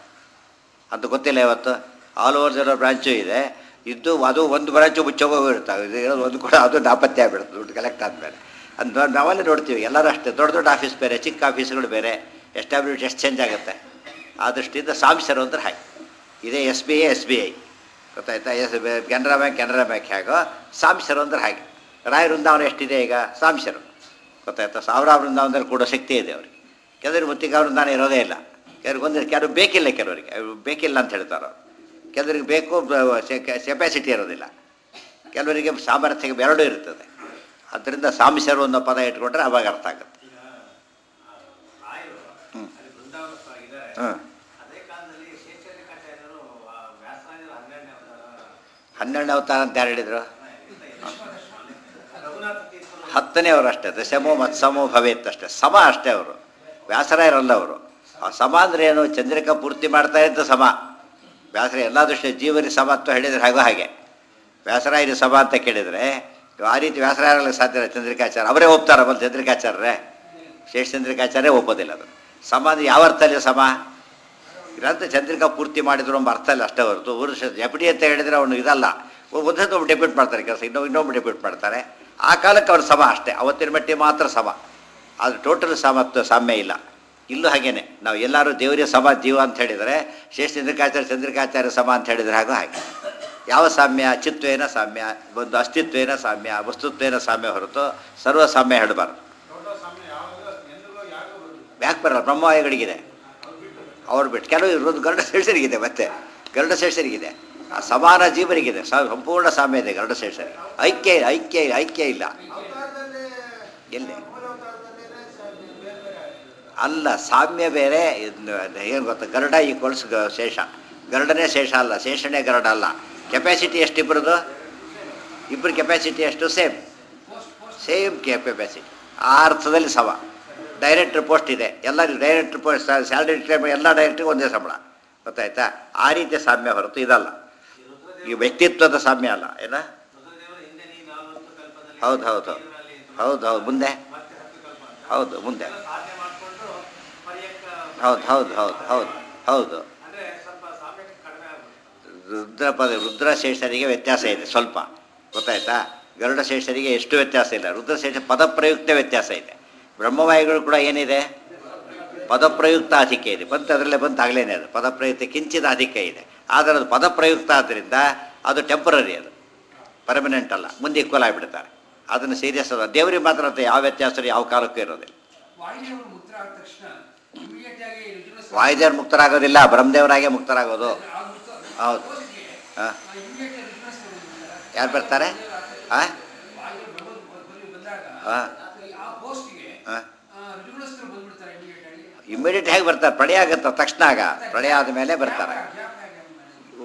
ಅಂತ ಗೊತ್ತಿಲ್ಲ ಇವತ್ತು ಆಲ್ ಓವರ್ ಇರೋ ಬ್ರಾಂಚು ಇದೆ ಇದ್ದು ಅದು ಒಂದು ಬ್ರಾಂಚು ಮುಚ್ಚೋಗೋ ಇರ್ತಾವೆ ಇದು ಇರೋದು ಒಂದು ಕೂಡ ಅದು ನಾಪತ್ತೆ ಆಗ್ಬಿಡುತ್ತೆ ದುಡ್ಡು ಕಲೆಕ್ಟ್ ಆದಮೇಲೆ ಅದು ನಾವಲ್ಲೇ ನೋಡ್ತೀವಿ ಎಲ್ಲರೂ ಅಷ್ಟೇ ದೊಡ್ಡ ದೊಡ್ಡ ಆಫೀಸ್ ಬೇರೆ ಚಿಕ್ಕ ಆಫೀಸ್ಗಳು ಬೇರೆ ಎಸ್ಟಾಬ್ಲಿಷ್ ಎಷ್ಟು ಚೇಂಜ್ ಆಗುತ್ತೆ ಆ ದೃಷ್ಟಿಯಿಂದ ಸಾಂಶರು ಅಂದ್ರೆ ಹಾಗೆ ಇದೇ S B I S B I ಗೊತ್ತಾಯ್ತಾ S Canara bank Canara bank ಹೇಗೋ ಸಾಂಶರು ಅಂದ್ರೆ ಹಾಗೆ ರಾಯ ವೃಂದಾವನ ಎಷ್ಟಿದೆ ಈಗ ಸಾಂಶರು ಗೊತ್ತಾಯ್ತಾ ಸಾವಿರಾರು ವೃಂದಾವನದಲ್ಲಿ ಕೂಡ ಶಕ್ತಿ ಇದೆ ಅವ್ರಿಗೆ ಕೆಲವರು ಮುತ್ತಿಗೆ ವೃಂದಾವನ ಇರೋದೇ ಇಲ್ಲ ಕೆಲವ್ರಿಗೆ ಒಂದು ಕೆಲವ್ರು ಬೇಕಿಲ್ಲ ಕೆಲವರಿಗೆ ಅವ್ರು ಬೇಕಿಲ್ಲ ಅಂತ ಹೇಳ್ತಾರೆ ಅವ್ರು ಕೆಲವರಿಗೆ ಬೇಕು ಕೆಪಾಸಿಟಿ ಇರೋದಿಲ್ಲ ಕೆಲವರಿಗೆ ಸಾಮರ್ಥ್ಯ ಎರಡೂ ಇರ್ತದೆ ಅದರಿಂದ ಸಾಂಶರು ಅನ್ನೋ ಪದ ಇಟ್ಕೊಂಡ್ರೆ ಅವಾಗ ಅರ್ಥ ಆಗುತ್ತೆ ಈಗ ಆ, ರಾಯರು ಹ್ಮ್. ಅಲ್ಲಿ ಬೃಂದಾವನಸ್ಥರಾಗಿದ್ದಾರೆ ಹ್ಮ್. ಅದೇ ಕಾಲದಲ್ಲಿ ಶೇಷಾಚಾರ್ಯರು ವ್ಯಾಸರಾಜರ ಹನ್ನೆರಡನೇ ಅವತಾರ ಹನ್ನೆರಡನೇ ಅವತಾರ ಅಂತ ಯಾರು ಹೇಳಿದರು ರಘುನಾಥ ತೀರ್ಥರು ಹತ್ತನೇ ಅವರು ಅಷ್ಟೇ ದಶಮೋ ಮತ್ಸಮೋ ಭವೇತ್ ಅಷ್ಟೇ ಸಮ ಅಷ್ಟೇ ಅವರು ವ್ಯಾಸರಾಯರಲ್ಲ ಅವರು ಆ ಸಮ ಅಂದ್ರೆ ಏನು ಚಂದ್ರಿಕಾ ಪೂರ್ತಿ ಮಾಡ್ತಾ ಇದ್ದ ಸಮ ವ್ಯಾಸರ ಎಲ್ಲ ದೃಷ್ಟಿ ಜೀವನಿ ಸಮ ಅಂತ ಹೇಳಿದ್ರೆ ಹಾಗೋ ಹಾಗೆ ವ್ಯಾಸರಾಯರಿ ಸಮ ಅಂತ ಕೇಳಿದರೆ ಆ ರೀತಿ ವ್ಯಾಸರಾಯರಲ್ಲಿ ಸಾಧ್ಯ ಇಲ್ಲ ಚಂದ್ರಿಕಾಚಾರ್ಯ ಅವರೇ ಒಪ್ತಾರ ಬಂದು ಚಂದ್ರಿಕಾಚಾರ್ಯರೇ ಶೇಷ ಚಂದ್ರಿಕಾಚಾರ್ಯ ಒಪ್ಪೋದಿಲ್ಲ ಅದು ಸಮ ಅಂದ್ರೆ ಯಾವ ಅರ್ಥದಲ್ಲಿ ಸಮ ಇದಂತ ಚಂದ್ರಿಕಾ ಪೂರ್ತಿ ಮಾಡಿದ್ರು ಎಂಬ ಅರ್ಥ ಇಲ್ಲ ಅಷ್ಟೇ ಹೊರತು ಪುರುಷ ಎಪಡಿ ಅಂತ ಹೇಳಿದರೆ ಅವನು ಇದಲ್ಲ ಒಂದೊಂದು ಒಬ್ಬ ಡೆಪ್ಯೂಟ್ ಮಾಡ್ತಾರೆ ಕೆಲಸ ಇನ್ನೊಬ್ಬ ಇನ್ನೊಬ್ಬ ಡೆಪ್ಯೂಟ್ ಮಾಡ್ತಾರೆ ಆ ಕಾಲಕ್ಕೆ ಅವ್ರು ಸಮ ಅಷ್ಟೇ ಅವತ್ತಿನ ಮಟ್ಟಿಗೆ ಮಾತ್ರ ಸಮ ಆದರೆ ಟೋಟಲ್ ಸಮತ್ವ ಸಾಮ್ಯ ಇಲ್ಲ ಇಲ್ಲೂ ಹಾಗೇನೆ ನಾವು ಎಲ್ಲರೂ ದೇವರಿಗೆ ಸಮ ಜೀವ ಅಂತ ಹೇಳಿದರೆ ಶೇಷ ಚಂದ್ರಿಕಾಚಾರ್ಯ ಚಂದ್ರಿಕಾಚಾರ್ಯ ಸಮ ಅಂತ ಹೇಳಿದರೆ ಹಾಗೂ ಹಾಗೆ ಯಾವ ಸಾಮ್ಯ ಚಿತ್ವೇನ ಸಾಮ್ಯ ಒಂದು ಅಸ್ತಿತ್ವೇನ ಸಾಮ್ಯ ವಸ್ತುತ್ವೇನ ಸಾಮ್ಯ ಹೊರತು ಸರ್ವ ಸಾಮ್ಯ ಹೇಳಬಾರ್ದು ಟೋಟಲ್ ಸಾಮ್ಯ ಯಾವಾಗಲೂ ಎಂದಿಗೂ ಯಾರಿಗೂ ಬರುದಿಲ್ಲ ಯಾಕೆ ಬರಲ್ಲ ಬ್ರಹ್ಮವಾಯುಗಳಿಗಿದೆ ಅವ್ರು ಬಿಟ್ಟು ಕೆಲವು ಇರೋದು ಗರುಡ ಶೇಷರಿಗಿದೆ ಮತ್ತೆ ಗರುಡ ಶೇಷರಿಗಿದೆ ಆ ಸಮಾನ ಜೀವರಿಗಿದೆ ಸ- ಸಂಪೂರ್ಣ ಸಾಮ್ಯ ಇದೆ ಗರುಡ ಶೇಷರಿಗೆ ಐಕ್ಯ ಐಕ್ಯ ಐಕ್ಯ ಇಲ್ಲ ಅವತಾರದಲ್ಲಿ ಎಲ್ಲಿ ಮೂಲ ಅವತಾರದಲ್ಲೇನೆ ಸ- ಬೇರೆ ಬೇರೆ ಆಗಿರೋದು. ಅಲ್ಲ ಸಾಮ್ಯ ಬೇರೆ ಏನು ಗೊತ್ತಾ ಗರುಡ ಈಕ್ವಲ್ಸ್ ಶೇಷ ಗರುಡನೇ ಶೇಷ ಅಲ್ಲ ಶೇಷನೇ ಗರುಡ ಅಲ್ಲ ಕೆಪಾಸಿಟಿ ಎಷ್ಟು ಇಬ್ಬರದು ಇಬ್ಬರು ಕೆಪಾಸಿಟಿ ಎಷ್ಟು ಸೇಮ್ ಸೇಮ್ ಕೆಪಾಸಿಟಿ ಆ ಅರ್ಥದಲ್ಲಿ ಸಮ ಡೈರೆಕ್ಟ್ರ್ ಪೋಸ್ಟ್ ಇದೆ ಎಲ್ಲ ಡೈರೆಕ್ಟ್ರ್ ಪೋಸ್ಟ್ ಸ್ಯಾಲ್ರಿ ಎಲ್ಲ ಡೈರೆಕ್ಟ್ರಿಗೆ ಒಂದೇ ಸಂಬಳ ಗೊತ್ತಾಯ್ತಾ ಆ ರೀತಿಯ ಸಾಮ್ಯ ಹೊರತು ಇದಲ್ಲ ಈ ರುದ್ರದೇವ ಈ ವ್ಯಕ್ತಿತ್ವದ ಸಾಮ್ಯ ಅಲ್ಲ ಏನ ರುದ್ರದೇವರು ಹಿಂದೆ ನೀ ನಾಲ್ವತ್ತು ಕಲ್ಪದಲ್ಲಿ ಹೌದು ಹೌದು ಇದರಲ್ಲಿ ಹೌದು ಹೌದು ಮುಂದೆ ಮತ್ತೆ ಹತ್ತು ಕಲ್ಪ ಅಂತ. ಹೌದು ಮುಂದೆ ಎಲ್ಲ ಸಾಧನೆ ಮಾಡಿಕೊಂಡು ಪರ್ಯಂಕ ಹೌದು ಹೌದು ಹೌದು ಹೌದು ಹೌದು ಅಂದ್ರೆ ಸ್ವಲ್ಪ ಸಾಮ್ಯಕ್ಕೆ ಕಡಿಮೆ ಆಗ್ಬಿಡುತ್ತೆ ರುದ್ರ ಪದ ರುದ್ರಶೇಷರಿಗೆ ವ್ಯತ್ಯಾಸ ಇದೆ ಸ್ವಲ್ಪ ಗೊತ್ತಾಯ್ತಾ ಗರುಡ ಶೇಷರಿಗೆ ಎಷ್ಟು ವ್ಯತ್ಯಾಸ ಇಲ್ಲ ರುದ್ರಶೇಷ ಪದಪ್ರಯುಕ್ತ ವ್ಯತ್ಯಾಸ ಇದೆ ಬ್ರಹ್ಮವಾಯುಗಳು ಕೂಡ ಏನಿದೆ ಪದಪ್ರಯುಕ್ತ ಅಧಿಕ ಇದೆ ಬಂತು ಅದರಲ್ಲೇ ಬಂತು ಆಗಲೇನೆ ಅದು ಪದಪ್ರಯುಕ್ತ ಕಿಂಚಿದ ಅಧಿಕ ಇದೆ ಆದರೆ ಅದು ಪದಪ್ರಯುಕ್ತ ಆದ್ದರಿಂದ ಅದು ಟೆಂಪರರಿ ಅದು ಪರ್ಮನೆಂಟ್ ಅಲ್ಲ ಮುಂದೆ ಈಕ್ವಲ್ ಆಗಿಬಿಡ್ತಾರೆ ಅದನ್ನು ಸೀರಿಯಸ್ ಅದ ದೇವರಿಗೆ ಮಾತ್ರ ಅಂತ ಯಾವ ವ್ಯತ್ಯಾಸ ಯಾವ ಕಾಲಕ್ಕೂ ಇರೋದಿಲ್ಲ ವಾಯುದೇವರು ಮುಕ್ತರ ಆದ ತಕ್ಷಣ ಇಮಿಡಿಯೇಟ್ ಆಗಿ ರುದ್ರನ ಸ- ವಾಯುದೇವರು ಮುಕ್ತರಾಗೋದಿಲ್ಲ ಬ್ರಹ್ಮದೇವರಾಗೆ ಮುಕ್ತರಾಗೋದು ಆ ಮುಕ್ತ- ಹೌದು ಪೋಸ್ಟ್ಗೆ, ಹಾಂ ಆ immediate ಆಗಿ ರುದ್ರನ ಸ- ಬಂದ್ಬಿಡ್ತಾರೆ. ಯಾರು ಬರ್ತಾರೆ ಹಾಂ ವಾಯುದೇವರು ಭಗವದ್ ಬಲಿ ಬಂದಾಗ ಹಾಂ ಆ ಪೋಸ್ಟ್ಗೆ ಹಾಂ ಋತುಗುಣಸ್ಥರು ಬಂದ್ಬಿಡ್ತಾರೆ ಇಮಿಡಿಯೇಟ್ ಆಗಿ ಇಮ್ಮಿಡಿಯೇಟ್ ಹೇಗೆ ಬರ್ತಾರೆ ಪ್ರಳಯ ಆಗುತ್ತೆ ತಕ್ಷಣ ಆಗ ಪ್ರಳಯ ಆದಮೇಲೆ ಬರ್ತಾರೆ ಗ್ಯಾಪ್ ಆಗಿ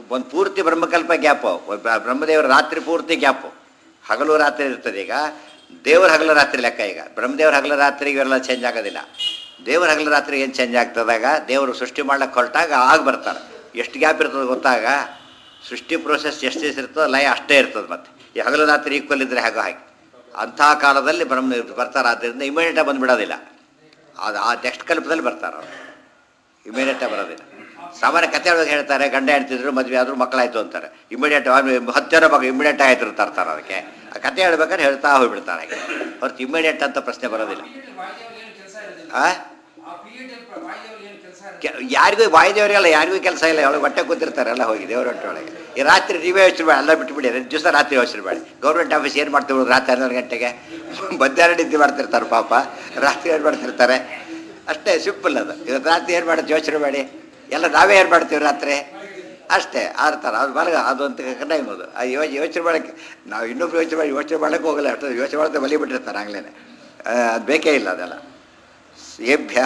ಒಂದು ಪೂರ್ತಿ ಬ್ರಹ್ಮಕಲ್ಪ ಗ್ಯಾಪು ಬ್ರಹ್ಮದೇವರ ರಾತ್ರಿ ಪೂರ್ತಿ ಗ್ಯಾಪು ಹಗಲು ರಾತ್ರಿ ಇರ್ತದೆ ಈಗ ದೇವರ ಹಗಲು ರಾತ್ರಿ ಲೆಕ್ಕ ಈಗ ಬ್ರಹ್ಮದೇವರ ಹಗಲು ರಾತ್ರಿಗೆ ಇವೆಲ್ಲ ಚೇಂಜ್ ಆಗೋದಿಲ್ಲ ದೇವರ ಹಗಲು ರಾತ್ರಿ ಏನು ಚೇಂಜ್ ಆಗ್ತದಾಗ ದೇವರು ಸೃಷ್ಟಿ ಮಾಡ್ಲಿಕ್ಕೆ ಹೊರಟಾಗ ಆಗ ಬರ್ತಾರೆ ಎಷ್ಟು ಗ್ಯಾಪ್ ಇರ್ತದೆ ಗೊತ್ತಾಗ ಸೃಷ್ಟಿ ಪ್ರೋಸೆಸ್ ಎಷ್ಟು ದಿವಸ ಇರ್ತದೆ ಲಯ ಅಷ್ಟೇ ಇರ್ತದೆ ಮತ್ತೆ ಈ ಹಗಲು ರಾತ್ರಿ ಈಕ್ವಲ್ ಇದ್ದರೆ ಹಾಗೆ ಹಾಗೆ ಅಂಥ ಕಾಲದಲ್ಲಿ ಬ್ರಹ್ಮ ಬರ್ತಾರೆ ಆದ್ದರಿಂದ ಇಮಿಡಿಯೇಟಾಗಿ ಬಂದುಬಿಡೋದಿಲ್ಲ ಅದು ಆ ನೆಕ್ಸ್ಟ್ ಕಲ್ಪದಲ್ಲಿ ಬರ್ತಾರೆ ಅವರು ಇಮಿಡಿಯೇಟಾಗಿ ಬರೋದಿಲ್ಲ ಸಾಮಾನ್ಯ ಕತೆ ಒಳಗೆ ಹೇಳ್ತಾರೆ ಗಂಡ ಹೇಳ್ತಿದ್ರು ಮದುವೆ ಆದರೂ ಮಕ್ಕಳಾಯ್ತು ಅಂತಾರೆ ಇಮಿಡಿಯೇಟ್ ಹತ್ತು ಜನ ಮಕ್ಕಳು ಇಮಿಡಿಯೇಟ್ ಆಯ್ತು ತರ್ತಾರೆ ಅದಕ್ಕೆ ಆ ಕತೆ ಹೇಳ್ಬೇಕಾದ್ರೆ ಹೇಳ್ತಾ ಹೋಗ್ಬಿಡ್ತಾರೆ ಹಾಗೆ ಹೊರತು ಇಮಿಡಿಯೇಟ್ ಅಂತ ಪ್ರಶ್ನೆ ಬರೋದಿಲ್ಲ ವಾಯುದೇವ್ರಿಗೆ ಏನು ಕೆಲಸ ಇರೋದಿಲ್ಲ ಆ ಆ ಪೀರಿಯಡ್ ವಾಯುದೇವ್ರಿಗೆ ಏನು ಕೆಲಸ ಇರೋದಿಲ್ಲ ಕೆ- ಯಾರಿಗೂ ವಾಯುದೇವರಿಗೆಲ್ಲ ಯಾರಿಗೂ ಕೆಲಸ ಇಲ್ಲ ಒಳಗೆ ಹೊಟ್ಟೆ ಕೂತಿರ್ತಾರೆ ಎಲ್ಲ ಹೋಗಿ ದೇವ್ರ ಹೊಟ್ಟೆ ಒಳಗೆ ಈ ರಾತ್ರಿ ನೀವೇ ಯೋಚನೆ ಮಾಡಿ ಎಲ್ಲ ಬಿಟ್ಬಿಡಿ ಎರಡು ದಿವಸ ರಾತ್ರಿ ಯೋಚನೆ ಮಾಡಿ ಗೌರ್ಮೆಂಟ್ ಆಫೀಸ್ ಏನು ಮಾಡ್ತೀವಿ ರಾತ್ರಿ ಹನ್ನೊಂದು ಗಂಟೆಗೆ ಮಧ್ಯಾಹ್ನ ನಿದ್ದೆ ಮಾಡ್ತಿರ್ತಾರೆ ಪಾಪ ರಾತ್ರಿ ಏನು ಮಾಡ್ತಿರ್ತಾರೆ ಅಷ್ಟೇ ಸಿಂಪಲ್ ಅದು ಇವತ್ತು ರಾತ್ರಿ ಏನು ಮಾಡೋದು ಯೋಚನೆ ಮಾಡಿ ಎಲ್ಲ ನಾವೇ ಏನು ಮಾಡ್ತೀವಿ ರಾತ್ರಿ ಅಷ್ಟೇ ಆ ಥರ ಅದು ಬಲಗ ಅದು ಅಂತ ಟೈಮ್ ಅದು ಆ ಯೋಚನೆ ಯೋಚನೆ ಮಾಡೋಕ್ಕೆ ನಾವು ಇನ್ನೊಬ್ರು ಯೋಚನೆ ಮಾಡಿ ಯೋಚನೆ ಮಾಡೋಕ್ಕೆ ಹೋಗಲ್ಲ ಅಷ್ಟು ಯೋಚನೆ ಮಾಡ್ತಾ ಬಲಿ ಬಿಟ್ಟಿರ್ತಾರೆ ಆಗ್ಲೇ ಅದು ಬೇಕೇ ಇಲ್ಲ ಅದೆಲ್ಲ ಏಭ್ಯ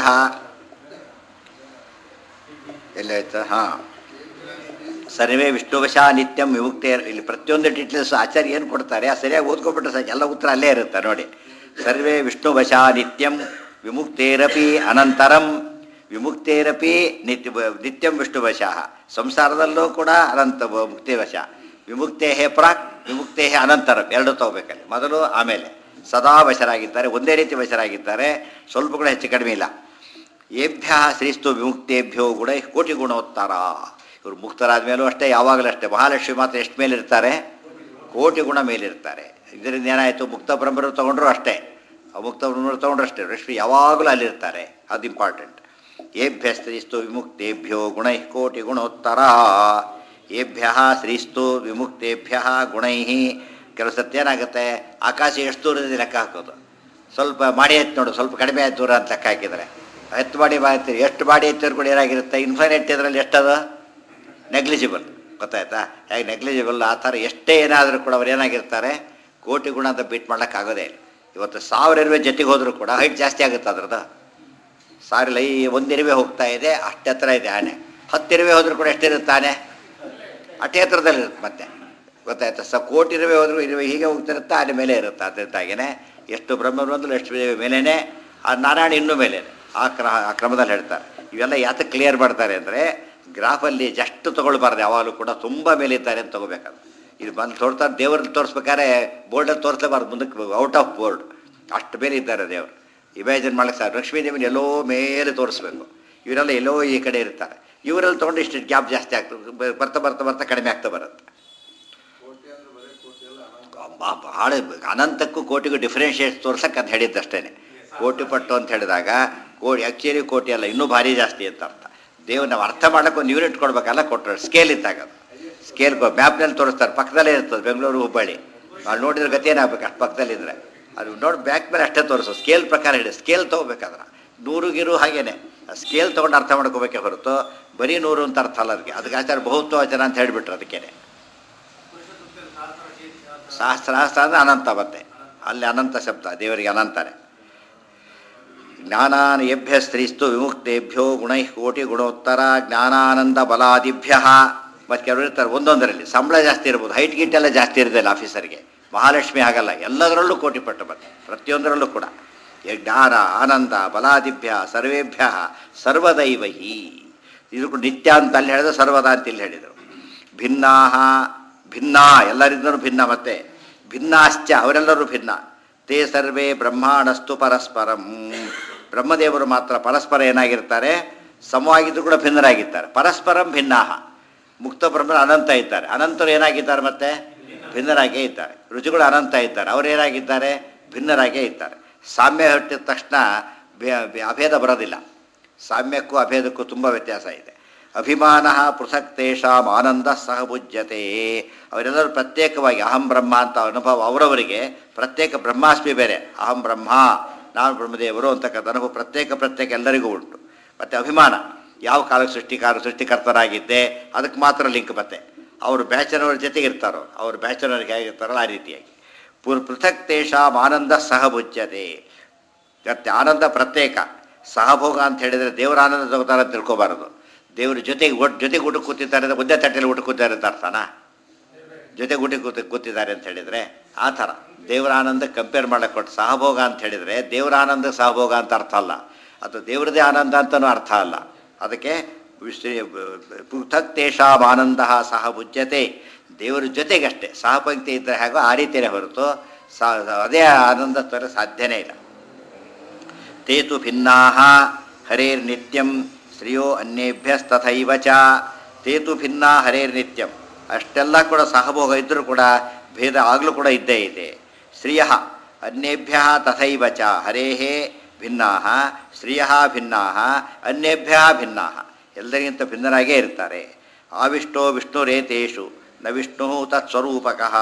ಎಲ್ಲಾಯ್ತು ಹಾಂ ಸರ್ವೇ ವಿಷ್ಣುವಶ ನಿತ್ಯಂ ವಿಮುಕ್ತೆ ಇಲ್ಲಿ ಪ್ರತಿಯೊಂದು ಡೀಟೇಲ್ಸ್ ಆಚಾರ್ಯ ಏನು ಕೊಡ್ತಾರೆ ಆ ಸರಿಯಾಗಿ ಓದ್ಕೊಬಿಟ್ರೆ ಸಾಕು ಎಲ್ಲ ಉತ್ತರ ಅಲ್ಲೇ ಇರುತ್ತೆ ನೋಡಿ ಸರ್ವೇ ವಿಷ್ಣುವಶ ನಿತ್ಯಂ ವಿಮುಕ್ತೇರಪಿ ಅನಂತರಂ ವಿಮುಕ್ತೇರಪಿ ನಿತ್ಯ ನಿತ್ಯಂ ವಿಷ್ಣುವಶ ಸಂಸಾರದಲ್ಲೂ ಕೂಡ ಅನಂತ ಮುಕ್ತಿವಶ ವಿಮುಕ್ತೇ ಪ್ರಾಕ್ ವಿಮುಕ್ತೇ ಅನಂತರಂ ಎರಡು ತಗೋಬೇಕಲ್ಲಿ ಮೊದಲು ಆಮೇಲೆ ಸದಾ ವಶರಾಗಿದ್ದಾರೆ ಒಂದೇ ರೀತಿ ವಶರಾಗಿದ್ದಾರೆ ಸ್ವಲ್ಪ ಕೂಡ ಹೆಚ್ಚು ಕಡಿಮೆ ಇಲ್ಲ ಏಭ್ಯ ಶ್ರೀಸ್ತು ವಿಮುಕ್ತೇಭ್ಯೋ ಗುಣ ಕೋಟಿ ಗುಣೋತ್ತರ ಇವರು ಮುಕ್ತರಾದ ಮೇಲೂ ಅಷ್ಟೇ ಯಾವಾಗಲೂ ಅಷ್ಟೇ ಮಹಾಲಕ್ಷ್ಮಿ ಮಾತ್ರ ಎಷ್ಟು ಮೇಲಿರ್ತಾರೆ ಕೋಟಿ ಗುಣ ಮೇಲಿರ್ತಾರೆ ಇದರಿಂದ ಏನಾಯಿತು ಮುಕ್ತ ಬ್ರಹ್ಮರು ತೊಗೊಂಡ್ರು ಅಷ್ಟೇ ಅಮುಕ್ತ ಬ್ರಹ್ಮರು ತೊಗೊಂಡ್ರು ಅಷ್ಟೇ ಲಕ್ಷ್ಮಿ ಯಾವಾಗಲೂ ಅಲ್ಲಿರ್ತಾರೆ ಅದು ಇಂಪಾರ್ಟೆಂಟ್ ಏಭ್ಯ ಶ್ರೀಸ್ತು ವಿಮುಕ್ತೇಭ್ಯೋ ಗುಣೈ ಕೋಟಿ ಗುಣೋತ್ತರ ಏಭ್ಯ ಶ್ರೀಸ್ತು ವಿಮುಕ್ತೇಭ್ಯ ಗುಣೈ ಕೆಲವು ಸತ್ಯ ಏನಾಗುತ್ತೆ ಆಕಾಶ ಎಷ್ಟು ದೂರದಿಂದ ಲೆಕ್ಕ ಹಾಕೋದು ಸ್ವಲ್ಪ ಮಾಡಿ ಆಯ್ತು ನೋಡು ಸ್ವಲ್ಪ ಕಡಿಮೆ ಆಯ್ತು ದೂರ ಅಂತ ಲೆಕ್ಕ ಹಾಕಿದರೆ ಹತ್ತು ಮಾಡಿ ಬಾಯ್ತೀರಿ ಎಷ್ಟು ಬಾಡಿ ಎತ್ತಿದ್ರು ಕೂಡ ಏನಾಗಿರುತ್ತೆ ಇನ್ಫೈನೈಟ್ ಇದರಲ್ಲಿ ಎಷ್ಟದು ನೆಗ್ಲಿಜಿಬಲ್ ಗೊತ್ತಾಯ್ತಾ ಹೇಗೆ ನೆಗ್ಲಿಜಿಬಲ್ ಆ ಥರ ಎಷ್ಟೇ ಏನಾದರೂ ಕೂಡ ಅವ್ರು ಏನಾಗಿರ್ತಾರೆ ಕೋಟಿ ಗುಣ ಅಂತ ಬೀಟ್ ಮಾಡೋಕ್ಕಾಗೋದೇ ಇಲ್ಲ ಇವತ್ತು ಸಾವಿರ ಇರುವೆ ಜೊತೆಗೆ ಹೋದರೂ ಕೂಡ ಹೈಟ್ ಜಾಸ್ತಿ ಆಗುತ್ತೆ ಅದ್ರದ್ದು ಸಾವಿರ ಈ ಒಂದು ಇರುವೆ ಹೋಗ್ತಾ ಇದೆ ಅಷ್ಟು ಹತ್ರ ಇದೆ ಆನೆ ಹತ್ತು ಇರುವೆ ಹೋದರೂ ಕೂಡ ಎಷ್ಟಿರುತ್ತೆ ಆನೆ ಅಷ್ಟೇ ಹತ್ರದಲ್ಲಿರುತ್ತೆ ಮತ್ತೆ ಗೊತ್ತಾಯ್ತಾ ಸ ಕೋಟಿ ಇರುವೆ ಹೋದರೂ ಇರುವೆ ಹೀಗೆ ಹೋಗ್ತಿರುತ್ತೆ ಆನೆ ಮೇಲೆ ಇರುತ್ತೆ ಅದರಿಂದಾಗಿನೇ ಎಷ್ಟು ಬ್ರಹ್ಮರು ಅಂದ್ರೂ ಎಷ್ಟು ಮೇಲೇ ಆ ನಾರಾಯಣ ಇನ್ನೂ ಮೇಲೆ ಆ ಕ್ರ ಆ ಕ್ರಮದಲ್ಲಿ ಹೇಳ್ತಾರೆ ಇವೆಲ್ಲ ಯಾತಕ್ಕೆ ಕ್ಲಿಯರ್ ಮಾಡ್ತಾರೆ ಅಂದರೆ ಗ್ರಾಫಲ್ಲಿ ಜಸ್ಟ್ ತೊಗೊಳ್ಬಾರ್ದು ಯಾವಾಗಲೂ ಕೂಡ ತುಂಬ ಮೇಲೆ ಇದ್ದಾರೆ ಅಂತ ತೊಗೋಬೇಕಾದ್ರೆ ಇದು ಬಂದು ತೋರ್ತಾರೆ ದೇವ್ರಲ್ಲಿ ತೋರಿಸ್ಬೇಕಾದ್ರೆ ಬೋರ್ಡಲ್ಲಿ ತೋರಿಸಲೇಬಾರ್ದು ಮುಂದಕ್ಕೆ ಔಟ್ ಆಫ್ ಬೋರ್ಡ್ ಅಷ್ಟು ಮೇಲೆ ಇದ್ದಾರೆ ದೇವರು ಇಮ್ಯಾಜಿನ್ ಮಾಡಕ್ಕೆ ಸರ್ ಲಕ್ಷ್ಮೀ ದೇವಿನ ಎಲ್ಲೋ ಮೇಲೆ ತೋರಿಸ್ಬೇಕು ಇವರೆಲ್ಲ ಎಲ್ಲೋ ಈ ಕಡೆ ಇರ್ತಾರೆ ಇವರಲ್ಲಿ ತೊಗೊಂಡು ಇಷ್ಟು ಗ್ಯಾಪ್ ಜಾಸ್ತಿ ಆಗ್ತದೆ ಬ- ಬರ್ತಾ ಬರ್ತಾ ಬರ್ತಾ ಕಡಿಮೆ ಆಗ್ತಾ ಬರುತ್ತೆ ಬಾ- ಭಾಳ ಅನಂತಕ್ಕೂ ಕೋಟಿಗೂ ಡಿಫ್ರೆನ್ಷಿಯೇಟ್ ತೋರ್ಸಕ್ಕೆ ಅದು ಹೇಳಿದ್ದಷ್ಟೇ ಕೋಟಿ ಪಟ್ಟು ಅಂತ ಹೇಳಿದಾಗ ಕೋಟಿ ಆ್ಯಕ್ಚುಲಿ ಕೋಟಿ ಅಲ್ಲ ಇನ್ನೂ ಭಾರಿ ಜಾಸ್ತಿ ಅಂತ ಅರ್ಥ ದೇವ್ ನಾವು ಅರ್ಥ ಮಾಡೋಕೆ ಒಂದು ಯೂನಿಟ್ ಕೊಡ್ಬೇಕಲ್ಲ ಕೊಟ್ಟರು ಸ್ಕೇಲ್ ಇದ್ದಾಗ ಅದು ಸ್ಕೇಲ್ ಮ್ಯಾಪ್ನಲ್ಲಿ ತೋರಿಸ್ತಾರೆ ಪಕ್ಕದಲ್ಲೇ ಇರ್ತದೆ ಬೆಂಗಳೂರು ಹುಬ್ಬಳ್ಳಿ ಅಲ್ಲಿ ನೋಡಿದ್ರೆ ಗತಿ ಏನಾಗಬೇಕು ಅಷ್ಟು ಪಕ್ಕದಲ್ಲಿದ್ದರೆ ಅದು ನೋಡಿ ಬ್ಯಾಕ್ ಮೇಲೆ ಅಷ್ಟೇ ತೋರಿಸು ಸ್ಕೇಲ್ ಪ್ರಕಾರ ಹೇಳಿ ಸ್ಕೇಲ್ ತೊಗೋಬೇಕಾದ್ರೆ ನೂರು ಗಿರು ಹಾಗೇನೆ ಸ್ಕೇಲ್ ತೊಗೊಂಡು ಅರ್ಥ ಮಾಡ್ಕೋಬೇಕೆ ಹೊರತು ಬರೀ ನೂರು ಅಂತ ಅರ್ಥ ಅಲ್ಲ ಅದಕ್ಕೆ ಅದಕ್ಕೆ ಆಚಾರ ಬಹುತ್ವ ವಚನ ಅಂತ ಹೇಳಿಬಿಟ್ರು ಅದಕ್ಕೇನೆ ಸಹಸ್ರಾಸ್ತ್ರ ಅಂದರೆ ಅನಂತ ಮತ್ತೆ ಅಲ್ಲಿ ಅನಂತ ಶಬ್ದ ದೇವರಿಗೆ ಅನಂತಾನೆ ಜ್ಞಾನಾನ ಎಭ್ಯ ಸ್ತ್ರೀಸ್ತು ವಿಮುಕ್ತೇಭ್ಯೋ ಗುಣೈ ಕೋಟಿ ಗುಣೋತ್ತರ ಜ್ಞಾನಾನಂದ ಬಲಾದಿಭ್ಯ ಮತ್ತು ಕೆಲವರು ಇರ್ತಾರೆ ಒಂದೊಂದರಲ್ಲಿ ಸಂಬಳ ಜಾಸ್ತಿ ಇರ್ಬೋದು ಹೈಟ್ ಗಿಟ್ ಎಲ್ಲ ಜಾಸ್ತಿ ಇರೋದಿಲ್ಲ ಆಫೀಸರ್ಗೆ ಮಹಾಲಕ್ಷ್ಮಿ ಹಾಗಲ್ಲ ಎಲ್ಲದರಲ್ಲೂ ಕೋಟಿ ಪಟ್ಟು ಬರುತ್ತೆ ಪ್ರತಿಯೊಂದರಲ್ಲೂ ಕೂಡ ಈ ಜ್ಞಾನ ಆನಂದ ಬಲಾದಿಭ್ಯ ಸರ್ವೇಭ್ಯ ಸರ್ವದೈವಹಿ ಇದು ಕೂಡ ನಿತ್ಯ ಅಂತ ಅಲ್ಲಿ ಹೇಳಿದ್ರು ಸರ್ವದ ಅಂತ ಇಲ್ಲಿ ಹೇಳಿದರು ಭಿನ್ನಾ ಭಿನ್ನ ಎಲ್ಲರಿಂದಲೂ ಭಿನ್ನ ಮತ್ತೆ ಭಿನ್ನಾಶ್ಚ ಅವರೆಲ್ಲರೂ ಭಿನ್ನ ತೇ ಸರ್ವೇ ಬ್ರಹ್ಮಾಂಡಸ್ತು ಪರಸ್ಪರಂ ಬ್ರಹ್ಮದೇವರು ಮಾತ್ರ ಪರಸ್ಪರ ಏನಾಗಿರ್ತಾರೆ ಸಮವಾಗಿದ್ದು ಕೂಡ ಭಿನ್ನರಾಗಿರ್ತಾರೆ ಪರಸ್ಪರಂ ಭಿನ್ನಾಹ ಮುಕ್ತ ಬ್ರಹ್ಮರು ಅನಂತ ಇದ್ದಾರೆ ಅನಂತರು ಏನಾಗಿದ್ದಾರೆ ಮತ್ತೆ ಭಿನ್ನರಾಗೇ ಇದ್ದಾರೆ ರುಚಿಗಳು ಅನಂತ ಇದ್ದಾರೆ ಅವರು ಏನಾಗಿದ್ದಾರೆ ಭಿನ್ನರಾಗೇ ಇದ್ದಾರೆ ಸಾಮ್ಯ ಹುಟ್ಟಿದ ತಕ್ಷಣ ಬೆ- ಬೆ- ಅಭೇದ ಬರೋದಿಲ್ಲ ಸಾಮ್ಯಕ್ಕೂ ಅಭೇದಕ್ಕೂ ತುಂಬ ವ್ಯತ್ಯಾಸ ಇದೆ ಅಭಿಮಾನ ಪೃಥಕ್ ತೇಷಾಂ ಆನಂದ ಸಹಭುಜ್ಯತೆ ಅವರೆಲ್ಲರೂ ಪ್ರತ್ಯೇಕವಾಗಿ ಅಹಂ ಬ್ರಹ್ಮ ಅಂತ ಅನುಭವ ಅವರವರಿಗೆ ಪ್ರತ್ಯೇಕ ಬ್ರಹ್ಮಾಸ್ಮಿ ಬೇರೆ ಅಹಂ ಬ್ರಹ್ಮ ನಾನು ಬ್ರಹ್ಮದೇವರು ಅಂತಕ್ಕಂಥ ಅನುಭವ ಪ್ರತ್ಯೇಕ ಪ್ರತ್ಯೇಕ ಎಲ್ಲರಿಗೂ ಉಂಟು ಮತ್ತು ಅಭಿಮಾನ ಯಾವ ಕಾಲಕ್ಕೆ ಸೃಷ್ಟಿಕಾರ ಸೃಷ್ಟಿಕರ್ತರಾಗಿದ್ದೆ ಅದಕ್ಕೆ ಮಾತ್ರ ಲಿಂಕ್ ಮತ್ತೆ ಅವರು ಬ್ಯಾಚನವ್ರ ಜೊತೆಗೆ ಇರ್ತಾರೋ ಅವ್ರು ಬ್ಯಾಚನವ್ರಿಗೆ ಹೇಗಿರ್ತಾರಲ್ಲ ಆ ರೀತಿಯಾಗಿ ಪುರ್ ಪೃಥಕ್ ತೇಷಾಂ ಆನಂದ ಸಹಭುಜ್ಯತೆ ಮತ್ತೆ ಆನಂದ ಪ್ರತ್ಯೇಕ ಸಹಭೋಗ ಅಂತ ಹೇಳಿದರೆ ದೇವರ ಆನಂದ ತಗೋತಾರೆ ಅಂತ ತಿಳ್ಕೊಬಾರದು ದೇವ್ರ ಜೊತೆಗೆ ಒಟ್ಟು ಜೊತೆಗೆ ಊಟ ಕೂತಿದ್ದಾರೆ ಅಂದ್ರೆ ಒಂದೇ ತಟ್ಟೆಯಲ್ಲಿ ಊಟ ಕೂತಿದ್ದಾರೆ ಅಂತ ಅರ್ಥನಾ ಜೊತೆಗೆ ಊಟ ಕೂತಿ ಕೂತಿದ್ದಾರೆ ಅಂತ ಹೇಳಿದರೆ ಆ ಥರ ದೇವರ ಆನಂದ ಕಂಪೇರ್ ಮಾಡಕ್ಕೆ ಕೊಟ್ಟು ಸಹಭೋಗ ಅಂತ ಹೇಳಿದರೆ ದೇವರ ಆನಂದ ಸಹಭೋಗ ಅಂತ ಅರ್ಥ ಅಲ್ಲ ಅಥವಾ ದೇವ್ರದೇ ಆನಂದ ಅಂತಲೂ ಅರ್ಥ ಅಲ್ಲ ಅದಕ್ಕೆ ವಿಶ್ವ ಪೃಥಕ್ ತೇಷಾಂ ಆನಂದ ಸಹ ಭುಜ್ಯತೆ ದೇವರ ಜೊತೆಗಷ್ಟೇ ಸಹಪಂಕ್ತಿ ಇದ್ದರೆ ಹೇಗೋ ಆ ರೀತಿಯೇ ಹೊರತು ಸ ಅದೇ ಆನಂದ ತರ ಸಾಧ್ಯನೇ ಇಲ್ಲ ತೇತು ಭಿನ್ನಾ ಹರೇರ್ನಿತ್ಯಂ ಶ್ರಿಯೋ ಅನ್ಯೇಭ್ಯಸ್ತಥೈವ ಚ ತೇತು ಭಿನ್ನಾ ಹರೇರ್ನಿತ್ಯಂ ಅಷ್ಟೆಲ್ಲ ಕೂಡ ಸಹಭೋಗ ಇದ್ದರೂ ಕೂಡ ಭೇದ ಆಗಲೂ ಕೂಡ ಇದ್ದೇ ಇದೆ ಶ್ರಿಯ ಅನ್ಯೇಭ್ಯ ತಥೈವ ಚ ಹರೇಃ ಭಿನ್ನಾ ಶ್ರಿಯ ಭಿನ್ನಾ ಅನ್ಯೇಭ್ಯ ಭಿನ್ನಾ ಎಲ್ಲರಿಗಿಂತ ಭಿನ್ನರಾಗೇ ಇರ್ತಾರೆ ಆವಿಷ್ಟೋ ವಿಷ್ಣುರೇತೇಷು ನ ವಿಷ್ಣು ತತ್ಸ್ವರೂಪಕಃ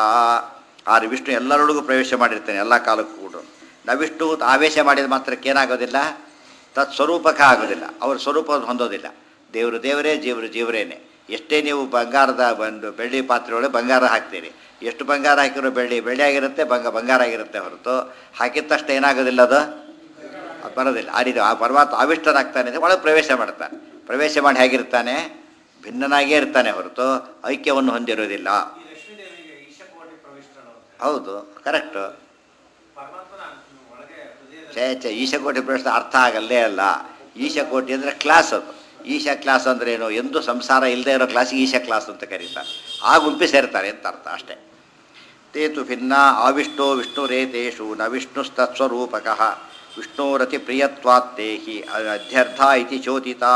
ಆರು ವಿಷ್ಣು ಎಲ್ಲರೊಳಗೂ ಪ್ರವೇಶ ಮಾಡಿರ್ತಾನೆ ಎಲ್ಲ ಕಾಲಕ್ಕೂ ಕೂಡ ನ ವಿಷ್ಣು ಆವೇಶ ಮಾಡಿದ ಮಾತ್ರಕ್ಕೆ ಏನಾಗೋದಿಲ್ಲ ತತ್ ಸ್ವರೂಪಕ ಆಗೋದಿಲ್ಲ ಅವ್ರ ಸ್ವರೂಪ ಹೊಂದೋದಿಲ್ಲ ದೇವರು ದೇವರೇ ಜೀವರು ಜೀವರೇನೆ ಎಷ್ಟೇ ನೀವು ಬಂಗಾರದ ಒಂದು ಬೆಳ್ಳಿ ಪಾತ್ರೆ ಒಳಗೆ ಬಂಗಾರ ಹಾಕ್ತೀರಿ ಎಷ್ಟು ಬಂಗಾರ ಹಾಕಿರೋ ಬೆಳ್ಳಿ ಬೆಳ್ಳಿ ಆಗಿರುತ್ತೆ ಬಂಗ ಬಂಗಾರ ಆಗಿರುತ್ತೆ ಹೊರತು ಹಾಕಿದ ತಕ್ಷಣ ಏನಾಗೋದಿಲ್ಲ ಅದು ಅದು ಬರೋದಿಲ್ಲ ಆ ರೀತಿ ಆ ಪರಮಾತ್ಮ ಆವಿಷ್ಟನಾಗ್ತಾನೆ ಅಂದರೆ ಒಳಗೆ ಪ್ರವೇಶ ಮಾಡ್ತಾನೆ ಪ್ರವೇಶ ಮಾಡಿ ಹೇಗಿರ್ತಾನೆ ಭಿನ್ನನಾಗೇ ಇರ್ತಾನೆ ಹೊರತು ಐಕ್ಯವನ್ನು ಹೊಂದಿರೋದಿಲ್ಲ ಈ ಲಕ್ಷ್ಮೀದೇವಿಗೆ ಈಶಕೋಟಿ ಪ್ರವಿಷ್ಟಳು ಅಂತ ಹೌದು ಕರೆಕ್ಟು ಪರಮಾತ್ಮನ ಒಳಗೆ ಹೃದಯದಲ್ಲಿ ಛೇ ಛೇ ಈಶಕೋಟಿ ಪ್ರಶ್ನೆ ಅರ್ಥ ಆಗಲ್ಲೇ ಅಲ್ಲ ಈಶಕೋಟಿ ಅಂದರೆ ಕ್ಲಾಸ್ ಅದು ಈಶ ಕ್ಲಾಸ್ ಅಂದ್ರೆ ಏನು ಎಂದು ಸಂಸಾರ ಇಲ್ಲದೆ ಇರೋ ಕ್ಲಾಸಿಗೆ ಈಶ ಕ್ಲಾಸ್ ಅಂತ ಕರೀತಾರೆ ಆ ಗುಂಪಿ ಸೇರ್ತಾರೆ ಅಂತ ಅರ್ಥ ಅಷ್ಟೇ ತೇತು ಭಿನ್ನ ಆವಿಷ್ಟೋ ವಿಷ್ಣುರೇತೇಷು ನ ವಿಷ್ಣುಸ್ತತ್ಸ್ವರೂಪಕಃ ವಿಷ್ಣೋರತಿ ಪ್ರಿಯತ್ವಾತ್ತೇಹಿ ಅಧ್ಯರ್ಥ ಇತಿ ಚೋದಿತಾ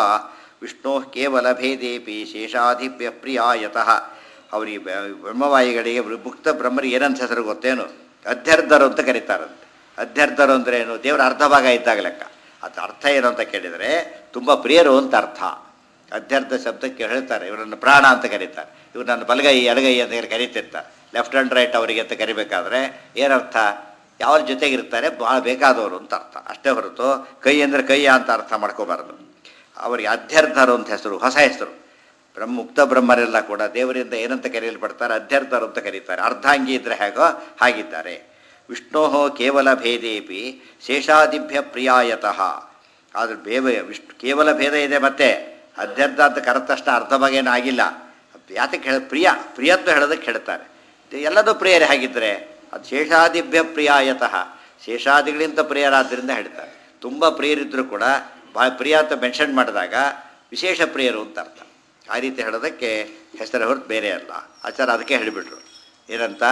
ವಿಷ್ಣೋ ಕೇವಲ ಭೇದೇಪಿ ಶೇಷಾಧಿಪ್ಯ ಪ್ರಿಯಾಯತಃ ಅವರಿಗೆ ಬ್ರಹ್ಮವಾಯಿಗಳಿಗೆ ಮುಕ್ತ ಬ್ರಹ್ಮರಿಗೆ ಏನಂತ ಹೆಸರು ಗೊತ್ತೇನು ಅಧ್ಯರ್ಧರು ಅಂತ ಕರೀತಾರಂತೆ ಅಧ್ಯರ್ಧರು ಅಂದ್ರೆ ಏನು ದೇವರ ಅರ್ಧ ಭಾಗ ಇದ್ದಾಗ ಲೆಕ್ಕ ಅದು ಅರ್ಥ ಏನು ಅಂತ ಕೇಳಿದರೆ ತುಂಬ ಪ್ರಿಯರು ಅಂತ ಅರ್ಥ ಅಧ್ಯರ್ಥ ಶಬ್ದಕ್ಕೆ ಹೇಳ್ತಾರೆ ಇವರನ್ನು ಪ್ರಾಣ ಅಂತ ಕರೀತಾರೆ ಇವ್ರು ನನ್ನ ಬಲಗೈ ಎಡಗೈ ಅಂತ ಹೇಳಿ ಕರೀತಿರ್ತಾರೆ ಲೆಫ್ಟ್ ಆ್ಯಂಡ್ ರೈಟ್ ಅವರಿಗೆ ಅಂತ ಕರಿಬೇಕಾದ್ರೆ ಏನರ್ಥ ಯಾವ್ರ ಜೊತೆಗಿರ್ತಾರೆ ಭಾಳ ಬೇಕಾದವರು ಅಂತ ಅರ್ಥ ಅಷ್ಟೇ ಹೊರತು ಕೈ ಅಂದರೆ ಕೈಯ ಅಂತ ಅರ್ಥ ಮಾಡ್ಕೋಬಾರ್ದು ಅವರಿಗೆ ಅಧ್ಯರ್ಥರು ಅಂತ ಹೆಸರು ಹೊಸ ಹೆಸರು ಬ್ರಹ್ಮ ಮುಕ್ತ ಬ್ರಹ್ಮರೆಲ್ಲ ಕೂಡ ದೇವರಿಂದ ಏನಂತ ಕರೆಯಲ್ಪಡ್ತಾರೆ ಅಧ್ಯರ್ಥರು ಅಂತ ಕರೀತಾರೆ ಅರ್ಧಾಂಗಿ ಇದ್ರೆ ಹೇಗೋ ಹಾಗಿದ್ದಾರೆ ವಿಷ್ಣೋ ಕೇವಲ ಭೇದೇಪಿ ಶೇಷಾದಿಭ್ಯ ಪ್ರಿಯಾಯತಃ ಆದ್ರೆ ಬೇವ ವಿಷ್ಣು ಕೇವಲ ಭೇದ ಇದೆ ಮತ್ತೆ ಅಧ್ಯರ್ಥ ಅಂತ ಕರೆದ ತಕ್ಷಣ ಅರ್ಧ ಭಾಗೇನೂ ಆಗಿಲ್ಲ ಯಾತಕ್ಕೆ ಹೇಳ ಪ್ರಿಯ ಪ್ರಿಯತ್ವ ಹೇಳೋದಕ್ಕೆ ಹೇಳ್ತಾರೆ ಎಲ್ಲದೂ ಪ್ರಿಯರೇ ಹಾಗಿದ್ರೆ ಅದು ಶೇಷಾದಿಭ್ಯ ಪ್ರಿಯಾಯತಃ ಶೇಷಾದಿಗಳಿಂದ ಪ್ರಿಯರಾದ್ದರಿಂದ ಹೇಳ್ತಾರೆ ತುಂಬ ಪ್ರಿಯರಿದ್ದರೂ ಕೂಡ ಭಾಳ ಪ್ರಿಯ ಅಂತ ಮೆನ್ಷನ್ ಮಾಡಿದಾಗ ವಿಶೇಷ ಪ್ರಿಯರು ಅಂತ ಅರ್ಥ ಆ ರೀತಿ ಹೇಳೋದಕ್ಕೆ ಹೆಸರು ಹೊರತು ಬೇರೆ ಅಲ್ಲ ಆಚಾರ ಅದಕ್ಕೆ ಹೇಳಿಬಿಟ್ರು ಏನಂತ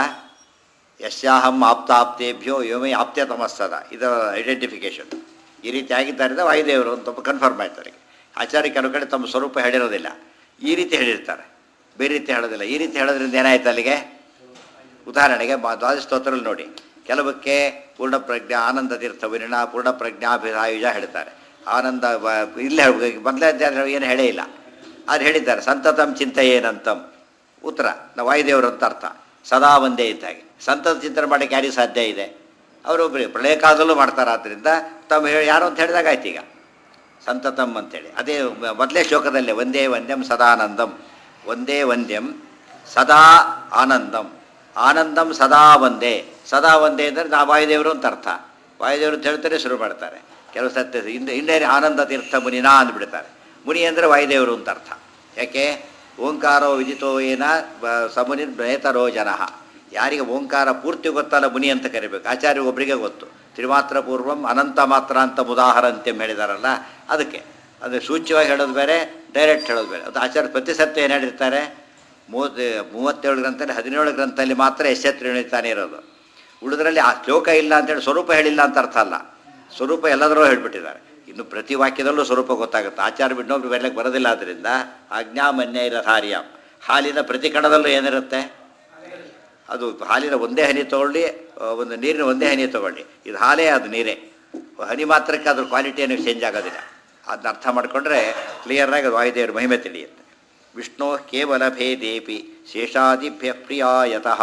ಯಶ್ಯಾಹಂ ಆಪ್ತಾಪ್ತೇಭ್ಯೋ ಯೋಮೈ ಆಪ್ತ್ಯ ತಮಸ್ಸದ ಇದರ ಐಡೆಂಟಿಫಿಕೇಶನ್ ಈ ರೀತಿ ಆಗಿದ್ದರಿಂದ ವಾಯುದೇವರು ಅಂತ ಕನ್ಫರ್ಮ್ ಆಯ್ತಾರೆ ಆಚಾರ್ಯ ಕೆಲವು ಕಡೆ ತಮ್ಮ ಸ್ವರೂಪ ಹೇಳಿರೋದಿಲ್ಲ ಈ ರೀತಿ ಹೇಳಿರ್ತಾರೆ ಬೇರೆ ರೀತಿ ಹೇಳೋದಿಲ್ಲ ಈ ರೀತಿ ಹೇಳೋದ್ರಿಂದ ಏನಾಯ್ತು ಅಲ್ಲಿಗೆ ಉದಾಹರಣೆಗೆ ಮಾ ದ್ವಾದಶ ಸ್ತೋತ್ರದಲ್ಲಿ ನೋಡಿ ಕೆಲವಕ್ಕೆ ಪೂರ್ಣ ಪ್ರಜ್ಞಾ ಆನಂದ ತೀರ್ಥ ವಿನಿಣ ಪೂರ್ಣ ಪ್ರಜ್ಞಾಭಿರಾಯುಜ ಹೇಳ್ತಾರೆ ಆನಂದ ಬ- ಇಲ್ಲೇ ಹೇಳ್ಬೇಕು ಮೊದಲೇ ಅಧ್ಯಾಯ ಏನು ಹೇಳೇ ಇಲ್ಲ ಅದು ಹೇಳಿದ್ದಾರೆ ಸಂತತಂ ಚಿಂತೆ ಏನಂತಂ ಉತ್ತರ ನಾವು ವಾಯುದೇವರು ಅಂತ ಅರ್ಥ ಸದಾ ಒಂದೇ ಇದ್ದಾಗೆ ಸಂತತ ಚಿಂತನೆ ಮಾಡೋಕ್ಕೆ ಯಾರಿಗೆ ಸಾಧ್ಯ ಇದೆ ಅವರೊಬ್ಬರು ಪ್ರಳಯ ಕಾಲದಲ್ಲೂ ಮಾಡ್ತಾರೆ ಆದ್ದರಿಂದ ತಮ್ಮ ಹೇಳಿ ಯಾರು ಅಂತ ಹೇಳಿದಾಗ ಆಯ್ತು ಈಗ ಸಂತತಂ ಅಂತೇಳಿ ಅದೇ ಮ- ಮೊದಲೇ ಶ್ಲೋಕದಲ್ಲೇ ಒಂದೇ ವಂದ್ಯಂ ಸದಾನಂದಂ ಒಂದೇ ವಂದ್ಯಂ ಸದಾ ಆನಂದಂ ಆನಂದಂ ಸದಾ ಒಂದೇ ಸದಾ ಒಂದೇ ಅಂದರೆ ನಾ ವಾಯುದೇವರು ಅಂತ ಅರ್ಥ ವಾಯುದೇವರು ಅಂತ ಹೇಳ್ತಾರೆ ಶುರು ಮಾಡ್ತಾರೆ ಕೆಲವು ಸತ್ಯ ಹಿಂದೆ ಹಿಂದೆ ಆನಂದ ತೀರ್ಥ ಮುನಿನಾ ಅಂದ್ಬಿಡ್ತಾರೆ ಮುನಿ ಅಂದರೆ ವಾಯುದೇವರು ಅಂತ ಅರ್ಥ ಯಾಕೆ ಓಂಕಾರೋ ವಿದಿತೋ ಏನ ಬ- ಸಮುನಿ ನೇತರೋ ಜನಃ ಯಾರಿಗೆ ಓಂಕಾರ ಪೂರ್ತಿ ಗೊತ್ತಲ್ಲ ಮುನಿ ಅಂತ ಕರಿಬೇಕು ಆಚಾರ್ಯ ಒಬ್ಬರಿಗೆ ಗೊತ್ತು ತ್ರಿಮಾತ್ರ ಪೂರ್ವಂ ಅನಂತ ಮಾತ್ರ ಅಂತ ಮುದಾಹರಂತ್ಯಂ ಹೇಳಿದಾರಲ್ಲ ಅದಕ್ಕೆ ಅದು ಸೂಚ್ಯವಾಗಿ ಹೇಳೋದು ಬೇರೆ ಡೈರೆಕ್ಟ್ ಹೇಳೋದು ಬೇರೆ ಅದು ಆಚಾರ್ಯ ಪ್ರತಿ ಸತ್ಯ ಏನು ಹೇಳಿರ್ತಾರೆ ಮೂವತ್ತು ಮೂವತ್ತೇಳು ಗ್ರಂಥದಲ್ಲಿ ಹದಿನೇಳು ಗ್ರಂಥದಲ್ಲಿ ಮಾತ್ರ ಎಷ್ಟೆತ್ತು ಎಣಿತಾನೆ ಇರೋದು ಉಳಿದ್ರಲ್ಲಿ ಆ ಶ್ಲೋಕ ಇಲ್ಲ ಅಂತೇಳಿ ಸ್ವರೂಪ ಹೇಳಿಲ್ಲ ಅಂತ ಅರ್ಥ ಅಲ್ಲ ಸ್ವರೂಪ ಎಲ್ಲದರೂ ಹೇಳ್ಬಿಟ್ಟಿದ್ದಾರೆ ಇನ್ನು ಪ್ರತಿ ವಾಕ್ಯದಲ್ಲೂ ಸ್ವರೂಪ ಗೊತ್ತಾಗುತ್ತೆ ಆಚಾರ ಬಿಟ್ಟೊಬ್ರು ಬರ್ಲಿಕ್ಕೆ ಬರೋದಿಲ್ಲ ಆದ್ದರಿಂದ ಆಜ್ಞಾಮನ್ಯ ಇರಧಾರ್ಯ ಹಾಲಿನ ಪ್ರತಿ ಕಣದಲ್ಲೂ ಏನಿರುತ್ತೆ ಅದು ಹಾಲಿನ ಒಂದೇ ಹನಿ ತಗೊಳ್ಳಿ ಆ, ಒಂದು ನೀರಿನ ಒಂದೇ ಹನಿ ತಗೊಳ್ಳಿ ಇದು ಹಾಲೇ ಅದು ನೀರೇ ಹನಿ ಮಾತ್ರಕ್ಕೆ ಅದ್ರ ಕ್ವಾಲಿಟಿ ಏನು ಚೇಂಜ್ ಆಗೋದಿಲ್ಲ ಅದನ್ನ ಅರ್ಥ ಮಾಡಿಕೊಂಡ್ರೆ ಕ್ಲಿಯರಾಗಿ ಅದು ವಾಯುದೇವರ ಮಹಿಮೆ ತಿಳಿಯುತ್ತೆ ವಿಷ್ಣು ಕೇವಲ ಭೇದೇಪಿ ಶೇಷಾದಿಭ್ಯ ಪ್ರಿಯಾಯತಃ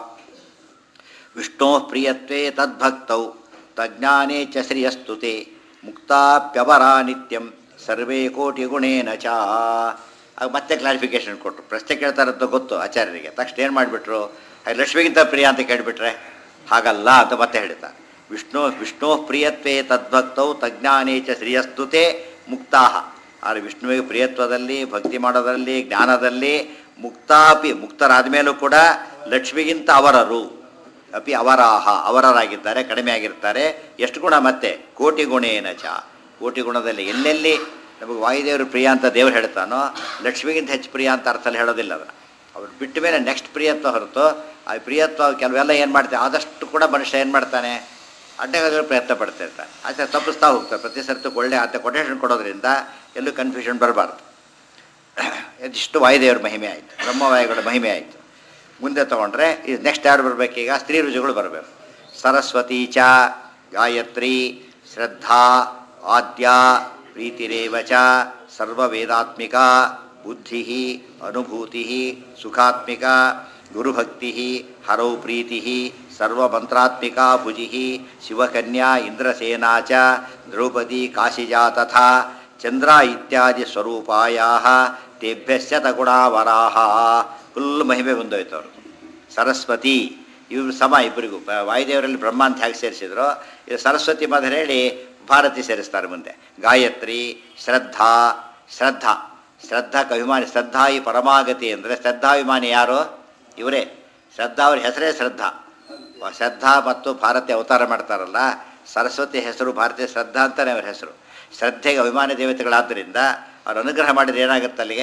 ವಿಷ್ಣೋ ಪ್ರಿಯತ್ವೇ ತದ್ಭಕ್ತೌ ತಜ್ಞಾನೇ ಚ ಶ್ರಿಯಸ್ತುತೆ ಮುಕ್ತಾಪ್ಯವರಾ ನಿತ್ಯಂ ಸರ್ವೇ ಕೋಟಿ ಗುಣೇನ ಚ ಆಗ ಮತ್ತೆ ಕ್ಲಾರಿಫಿಕೇಶನ್ ಕೊಟ್ಟರು ಪ್ರಶ್ನೆ ಕೇಳ್ತಾರಂತ ಗೊತ್ತು ಆಚಾರ್ಯರಿಗೆ ತಕ್ಷಣ ಏನು ಮಾಡಿಬಿಟ್ರು ಹಾಗೆ ಲಕ್ಷ್ಮಿಗಿಂತ ಪ್ರಿಯ ಅಂತ ಕೇಳಿಬಿಟ್ರೆ ಹಾಗಲ್ಲ ಅಂತ ಮತ್ತೆ ಹೇಳ್ತಾರೆ ವಿಷ್ಣು ವಿಷ್ಣು ಪ್ರಿಯತ್ವೇ ತದ್ಭಕ್ತೌ ತಜ್ಞಾನೇ ಚ ಶ್ರಿಯಸ್ತುತೆ ಮುಕ್ತಾಹ ಆದರೆ ವಿಷ್ಣುವಿಗೆ ಪ್ರಿಯತ್ವದಲ್ಲಿ ಭಕ್ತಿ ಮಾಡೋದರಲ್ಲಿ ಜ್ಞಾನದಲ್ಲಿ ಮುಕ್ತಾಪಿ ಮುಕ್ತರಾದ ಮೇಲೂ ಕೂಡ ಲಕ್ಷ್ಮಿಗಿಂತ ಅವರರು ಅಪಿ ಅವರಾಹ ಅವರರಾಗಿದ್ದಾರೆ ಕಡಿಮೆ ಆಗಿರ್ತಾರೆ ಎಷ್ಟು ಗುಣ ಮತ್ತೆ ಕೋಟಿ ಗುಣೇನ ಚ ಕೋಟಿ ಗುಣದಲ್ಲಿ ಎಲ್ಲೆಲ್ಲಿ ನಮಗೆ ವಾಯುದೇವರು ಪ್ರಿಯ ಅಂತ ದೇವರು ಹೇಳ್ತಾನೋ ಲಕ್ಷ್ಮಿಗಿಂತ ಹೆಚ್ಚು ಪ್ರಿಯ ಅಂತ ಅರ್ಥದಲ್ಲಿ ಹೇಳೋದಿಲ್ಲ ಅದನ್ನು ಅವ್ರು ಬಿಟ್ಟ ಮೇಲೆ ನೆಕ್ಸ್ಟ್ ಪ್ರಿಯತ್ವ ಹೊರತು ಆ ಪ್ರಿಯತ್ವ ಕೆಲವೆಲ್ಲ ಏನು ಮಾಡ್ತಾರೆ ಆದಷ್ಟು ಕೂಡ ಮನುಷ್ಯ ಏನು ಮಾಡ್ತಾನೆ ಅಡ್ಡಗಾಗಲು ಪ್ರಯತ್ನ ಪಡ್ತಾ ಇರ್ತಾನೆ ಆಚೆ ತಪ್ಪಿಸ್ತಾ ಹೋಗ್ತಾರೆ ಪ್ರತಿ ಸರ್ತಿ ಒಳ್ಳೆ ಆತ ಕೊಟೇಶನ್ ಕೊಡೋದ್ರಿಂದ ಎಲ್ಲೂ ಕನ್ಫ್ಯೂಷನ್ ಬರಬಾರ್ದು ಇದಿಷ್ಟು ವಾಯುದೇವರ ಮಹಿಮೆ ಆಯಿತು ಬ್ರಹ್ಮವಾಯುಗಳ ಮಹಿಮೆ ಆಯಿತು ಮುಂದೆ ತೊಗೊಂಡ್ರೆ ಇದು ನೆಕ್ಸ್ಟ್ ಯಾರು ಬರಬೇಕೀಗ ಸ್ತ್ರೀ ರುಜುಗಳು ಬರಬೇಕು ಸರಸ್ವತಿ ಚ ಗಾಯತ್ರಿ ಶ್ರದ್ಧಾ ಆದ್ಯ ಪ್ರೀತಿರೇವ ಚ ಸರ್ವವೇದಾತ್ಮಿಕ ಬುದ್ಧಿ ಅನುಭೂತಿ ಸುಖಾತ್ಮಿಕ ಗುರುಭಕ್ತಿ ಹರೌ ಪ್ರೀತಿ ಸರ್ವಮಂತ್ರಾತ್ಮಿಕ ಭುಜಿ ಶಿವಕನ್ಯಾ ಇಂದ್ರಸೇನಾ ಚ ದ್ರೌಪದಿ ಕಾಶಿಜಾ ತಥಾ ಚಂದ್ರ ಇತ್ಯಾದಿ ಸ್ವರೂಪಾಯ ತೇಭ್ಯಶ್ಚ ತಗುಣಾವರಾಹ ಫುಲ್ ಮಹಿಮೆ ಬಂದೋಯ್ತು ಅವರು ಸರಸ್ವತಿ ಇವರು ಸಮ ಇಬ್ಬರಿಗೂ ಬ- ವಾಯುದೇವರಲ್ಲಿ ಬ್ರಹ್ಮ ಅಂತ ಹೇಗೆ ಸೇರಿಸಿದ್ರು ಇದು ಸರಸ್ವತಿ ಮೊದಲು ಹೇಳಿ ಭಾರತಿ ಸೇರಿಸ್ತಾರೆ ಮುಂದೆ ಗಾಯತ್ರಿ ಶ್ರದ್ಧಾ ಶ್ರದ್ಧಾ ಶ್ರದ್ಧಾ ಅಭಿಮಾನಿ ಶ್ರದ್ಧಾ ಈ ಪರಮಾಗತಿ ಅಂದರೆ ಶ್ರದ್ಧಾಭಿಮಾನಿ ಯಾರು ಇವರೇ ಶ್ರದ್ಧಾ ಅವ್ರ ಹೆಸರೇ ಶ್ರದ್ಧಾ ವ- ಶ್ರದ್ಧಾ ಮತ್ತು ಭಾರತಿ ಅವತಾರ ಮಾಡ್ತಾರಲ್ಲ ಸರಸ್ವತಿ ಹೆಸರು ಭಾರತೀಯ ಶ್ರದ್ಧಾ ಅಂತಲೇ ಅವ್ರ ಹೆಸರು ಶ್ರದ್ಧೆಗೆ ಅಭಿಮಾನಿ ದೇವತೆಗಳಾದ್ದರಿಂದ ಅವ್ರು ಅನುಗ್ರಹ ಮಾಡಿದ್ರೆ ಏನಾಗುತ್ತೆ ಅಲ್ಲಿಗೆ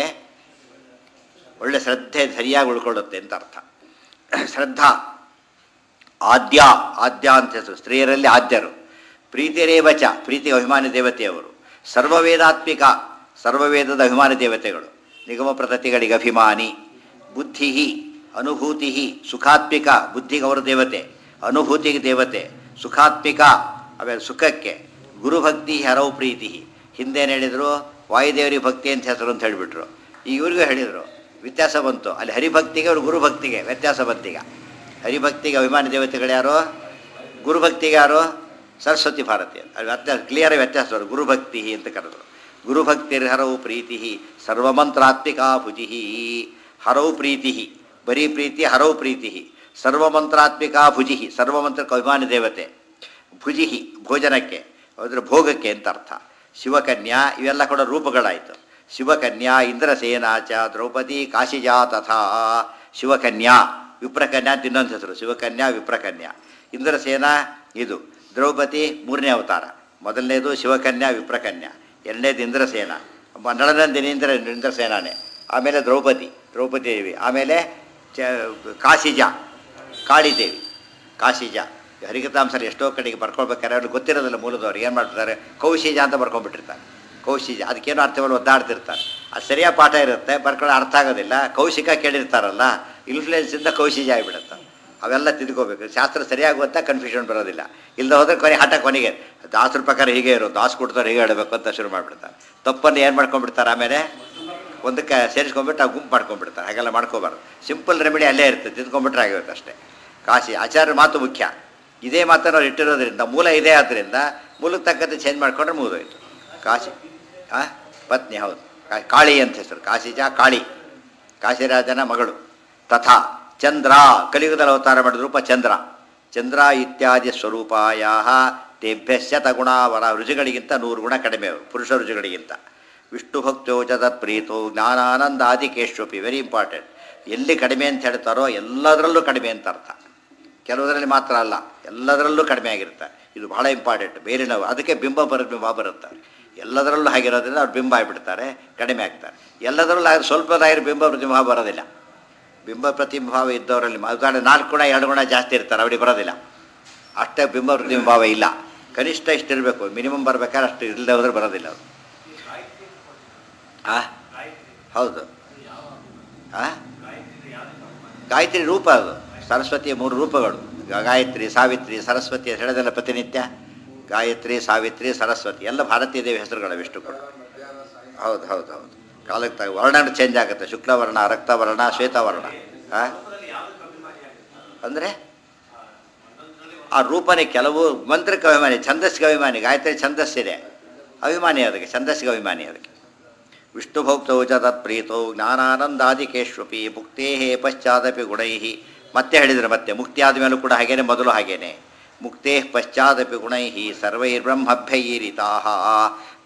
ಒಳ್ಳೆ ಶ್ರದ್ಧೆ ಸರಿಯಾಗಿ ಉಳ್ಕೊಳ್ಳುತ್ತೆ ಅಂತ ಅರ್ಥ ಶ್ರದ್ಧಾ ಆದ್ಯ ಆದ್ಯ ಅಂತ ಹೆಸರು ಸ್ತ್ರೀಯರಲ್ಲಿ ಆದ್ಯರು ಪ್ರೀತಿರೇವಚ ಪ್ರೀತಿಗೆ ಅಭಿಮಾನಿ ದೇವತೆಯವರು ಸರ್ವವೇದಾತ್ಮಿಕ ಸರ್ವವೇದದ ಅಭಿಮಾನಿ ದೇವತೆಗಳು ನಿಗಮ ಪ್ರತತಿಗಳಿಗೆ ಅಭಿಮಾನಿ ಬುದ್ಧಿ ಅನುಭೂತಿ ಸುಖಾತ್ಮಿಕ ಬುದ್ಧಿಗೆ ಅವರು ದೇವತೆ ಅನುಭೂತಿಗೆ ದೇವತೆ ಸುಖಾತ್ಮಿಕ ಆಮೇಲೆ ಸುಖಕ್ಕೆ ಗುರುಭಕ್ತಿ ಹರವು ಪ್ರೀತಿ ಹಿಂದೇನು ಹೇಳಿದರು ವಾಯುದೇವರಿ ಭಕ್ತಿ ಅಂತ ಹೆಸರು ಅಂತ ಹೇಳಿಬಿಟ್ರು ಈಗ ಇವ್ರಿಗೂ ಹೇಳಿದರು ವ್ಯತ್ಯಾಸ ಬಂತು ಅಲ್ಲಿ ಹರಿಭಕ್ತಿಗೆ ಅವರು ಗುರುಭಕ್ತಿಗೆ ವ್ಯತ್ಯಾಸ ಬಂತೀಗ ಹರಿಭಕ್ತಿಗೆ ಅಭಿಮಾನಿ ದೇವತೆಗಳು ಯಾರು ಗುರುಭಕ್ತಿಗೆ ಯಾರು ಸರಸ್ವತಿ ಭಾರತಿ ಅಲ್ಲಿ ವ್ಯತ್ಯಾಸ ಕ್ಲಿಯರ್ ವ್ಯತ್ಯಾಸ ಅವರು ಗುರುಭಕ್ತಿ ಅಂತ ಕರೆದರು ಗುರುಭಕ್ತಿರ್ ಹರವು ಪ್ರೀತಿ ಸರ್ವಮಂತ್ರಾತ್ಮಿಕ ಭುಜಿ ಹರವು ಪ್ರೀತಿ ಬರೀ ಪ್ರೀತಿ ಹರವು ಪ್ರೀತಿ ಸರ್ವಮಂತ್ರಾತ್ಮಿಕ ಭುಜಿ ಸರ್ವಮಂತ್ರಕ್ಕೆ ಅಭಿಮಾನಿ ದೇವತೆ ಭುಜಿ ಭೋಜನಕ್ಕೆ ಅದರ ಭೋಗಕ್ಕೆ ಅಂತ ಅರ್ಥ ಶಿವಕನ್ಯಾ ಇವೆಲ್ಲ ಕೂಡ ರೂಪಗಳಾಯಿತು ಶಿವಕನ್ಯಾ ಇಂದ್ರಸೇನಾ ಚ ದ್ರೌಪದಿ ಕಾಶಿಜಾ ತಥಾ ಶಿವಕನ್ಯಾ ವಿಪ್ರಕನ್ಯಾ ಅಂತ ಇನ್ನೊಂದು ಹೆಸರು ಶಿವಕನ್ಯಾ ವಿಪ್ರಕನ್ಯಾ ಇಂದ್ರಸೇನಾ ಇದು ದ್ರೌಪದಿ ಮೂರನೇ ಅವತಾರ ಮೊದಲನೇದು ಶಿವಕನ್ಯಾ ವಿಪ್ರಕನ್ಯಾ ಎರಡನೇದು ಇಂದ್ರಸೇನ ನಳನಂದಿನಿ ಇಂದ್ರ ಇಂದ್ರಸೇನಾನೇ ಆಮೇಲೆ ದ್ರೌಪದಿ ದ್ರೌಪದಿ ದೇವಿ ಆಮೇಲೆ ಚ ಕಾಶಿಜ ಕಾಳಿದೇವಿ ಕಾಶಿಜ ಹರಿಕತಾಂಸರು ಎಷ್ಟೋ ಕಡೆಗೆ ಬರ್ಕೊಳ್ಬೇಕಾದ್ರೆ ಅವ್ರಿಗೆ ಗೊತ್ತಿರೋದಿಲ್ಲ ಮೂಲದವ್ರು ಏನು ಮಾಡ್ತಾರೆ ಕೌಶಿಜ ಅಂತ ಬರ್ಕೊಂಡ್ಬಿಟ್ಟಿರ್ತಾರೆ ಕೌಶಿಜ ಅದಕ್ಕೇನೋ ಅರ್ಥವನ್ನು ಒದ್ದಾಡ್ತಿರ್ತಾರೆ ಅದು ಸರಿಯಾದ ಪಾಠ ಇರುತ್ತೆ ಬರ್ಕೊಳ್ಳೋ ಅರ್ಥ ಆಗೋದಿಲ್ಲ ಕೌಶಿಕ ಕೇಳಿರ್ತಾರಲ್ಲ ಇನ್ಫ್ಲುಯೆನ್ಸಿಂದ ಕೌಶಿಜ ಆಗಿಬಿಡುತ್ತೆ ಅವೆಲ್ಲ ತಿದ್ಕೋಬೇಕು ಶಾಸ್ತ್ರ ಸರಿಯಾಗಿ ಗೊತ್ತಾ ಕನ್ಫ್ಯೂಷನ್ ಬರೋದಿಲ್ಲ ಇಲ್ಲದೆ ಹೋದ್ರೆ ಕೊನೆ ಹಠ ಕೊನೆಗೆ ದಾಸರ ಪ್ರಕಾರ ಹೀಗೆ ಇರೋ ದಾಸ್ ಕೊಡ್ತಾರೆ ಹೀಗೆ ಹೇಳಬೇಕು ಅಂತ ಶುರು ಮಾಡಿಬಿಡ್ತಾರೆ ತಪ್ಪನ್ನು ಏನು ಮಾಡ್ಕೊಂಡ್ಬಿಡ್ತಾರೆ ಆಮೇಲೆ ಒಂದಕ್ಕೆ ಸೇರಿಸ್ಕೊಂಡ್ಬಿಟ್ಟು ಆ ಗುಂಪು ಮಾಡ್ಕೊಂಡ್ಬಿಡ್ತಾರೆ ಹಾಗೆಲ್ಲ ಮಾಡ್ಕೋಬಾರ್ದು ಸಿಂಪಲ್ ರೆಮಿಡಿ ಅಲ್ಲೇ ಇರುತ್ತೆ ತಿದ್ಕೊಂಡ್ಬಿಟ್ರೆ ಆಗಿರುತ್ತೆ ಅಷ್ಟೇ ಕಾಶಿ ಆಚಾರ್ಯ ಮಾತು ಮುಖ್ಯ ಇದೇ ಮಾತನ್ನು ಅವ್ರು ಇಟ್ಟಿರೋದ್ರಿಂದ ಮೂಲ ಇದೇ ಆದ್ದರಿಂದ ಮೂಲಕ್ಕೆ ತಕ್ಕಂತೆ ಚೇಂಜ್ ಮಾಡ್ಕೊಂಡ್ರೆ ಮುಗಿದೋಯ್ತು ಕಾಶಿ ಆ ಪತ್ನಿ ಹೌದು ಕಾ- ಕಾಳಿ ಅಂತ ಹೆಸರು ಕಾಶಿಜ ಕಾಳಿ ಕಾಶಿರಾಜನ ಮಗಳು ತಥಾ ಚಂದ್ರ ಕಲಿಯುಗದಲ್ಲಿ ಅವತಾರ ಮಾಡಿದ ರೂಪ ಚಂದ್ರ ಚಂದ್ರ ಇತ್ಯಾದಿ ಸ್ವರೂಪಾಯ ತೇಭ್ಯಶ್ಚ ತಗುಣಾವರ ರುಚಿಗಳಿಗಿಂತ ನೂರು ಗುಣ ಕಡಿಮೆ ಅವರು ಪುರುಷ ರುಚಿಗಳಿಗಿಂತ ವಿಷ್ಣು ಭಕ್ತೋ ಚ ತತ್ಪ್ರೀತೋ ಜ್ಞಾನಾನಂದಾದಿಕೇಶ್ವಪಿ ವೆರಿ ಇಂಪಾರ್ಟೆಂಟ್ ಎಲ್ಲಿ ಕಡಿಮೆ ಅಂತ ಹೇಳ್ತಾರೋ ಎಲ್ಲದರಲ್ಲೂ ಕಡಿಮೆ ಅಂತ ಅರ್ಥ ಕೆಲವುದರಲ್ಲಿ ಮಾತ್ರ ಅಲ್ಲ ಎಲ್ಲದರಲ್ಲೂ ಕಡಿಮೆ ಆಗಿರುತ್ತೆ ಇದು ಬಹಳ ಇಂಪಾರ್ಟೆಂಟ್ ಬೇರೆ ನಾವು ಅದಕ್ಕೆ ಬಿಂಬ ಬರ ಬಿಂಬ ಬರುತ್ತೆ ಎಲ್ಲದರಲ್ಲೂ ಹಾಗಿರೋದ್ರಿಂದ ಅವ್ರು ಬಿಂಬ ಆಗಿಬಿಡ್ತಾರೆ ಕಡಿಮೆ ಆಗ್ತಾರೆ ಎಲ್ಲದರಲ್ಲೂ ಆಗಿ ಸ್ವಲ್ಪದಾಗಿರೋ ಬಿಂಬ ಪ್ರತಿಬಿಂಬ ಬರೋದಿಲ್ಲ ಬಿಂಬ ಪ್ರತಿಭಾವ ಇದ್ದವರಲ್ಲಿ ಉದಾಹರಣೆ ನಾಲ್ಕು ಗುಣ ಎರಡು ಗುಣ ಜಾಸ್ತಿ ಇರ್ತಾರೆ ಅವ್ರಿಗೆ ಬರೋದಿಲ್ಲ ಅಷ್ಟೇ ಬಿಂಬ ಪ್ರತಿಭಾವ ಇಲ್ಲ ಕನಿಷ್ಠ ಇಷ್ಟಿರಬೇಕು ಮಿನಿಮಮ್ ಬರ್ಬೇಕಾದ್ರೆ ಅಷ್ಟು ಇಲ್ಲದೆ ಹೋದ್ರೆ ಬರೋದಿಲ್ಲ ಅವರು ಆ ಹೌದು ಆ ಗಾಯತ್ರಿ ರೂಪ ಅದು ಸರಸ್ವತಿಯ ಮೂರು ರೂಪಗಳು ಗಾ- ಗಾಯತ್ರಿ ಸಾವಿತ್ರಿ ಸರಸ್ವತಿ ಅಂತ ಹೇಳೋದಲ್ಲ ಪ್ರತಿನಿತ್ಯ ಗಾಯತ್ರಿ ಸಾವಿತ್ರಿ ಸರಸ್ವತಿ ಎಲ್ಲ ಭಾರತೀಯ ದೇವಿ ಹೆಸರುಗಳು ವಿಷ್ಣು ಕೂಡ ಹೌದು ಹೌದು ಹೌದು ಕಾಲಕ್ಕೆ ತಗ ವರ್ಣ ಚೇಂಜ್ ಆಗುತ್ತೆ ಶುಕ್ಲವರ್ಣ ರಕ್ತವರ್ಣ ಶ್ವೇತವರ್ಣ ಆ? ಅಂದರೆ ಆ ರೂಪನೇ ಕೆಲವು ಮಂತ್ರಕ್ಕೆ ಅಭಿಮಾನಿ ಛಂದಸ್ಸಿಗೆ ಅಭಿಮಾನಿ ಗಾಯತ್ರಿ ಛಂದಸ್ಸಿದೆ ಅಭಿಮಾನಿ ಅದಕ್ಕೆ ಛಂದಸ್ಸಿಗೆ ಅಭಿಮಾನಿ ಅದಕ್ಕೆ ವಿಷ್ಣು ಭಕ್ತೌ ಚ ತತ್ಪ್ರೀತೌ ಜ್ಞಾನಾನಂದಾದಿಕೇಶ್ವಪಿ ಮುಕ್ತೇ ಪಶ್ಚಾದಪಿ ಗುಣೈ ಮತ್ತೆ ಹೇಳಿದರೆ ಮತ್ತೆ ಮುಕ್ತಿ ಆದಮೇಲೂ ಕೂಡ ಹಾಗೇನೆ ಮೊದಲು ಹಾಗೇನೆ ಮುಕ್ತೇ ಪಶ್ಚಾದಪಿ ಗುಣೈ ಸರ್ವೈರ್ಬ್ರಹ್ಮಭ್ಯೈರಿತಾ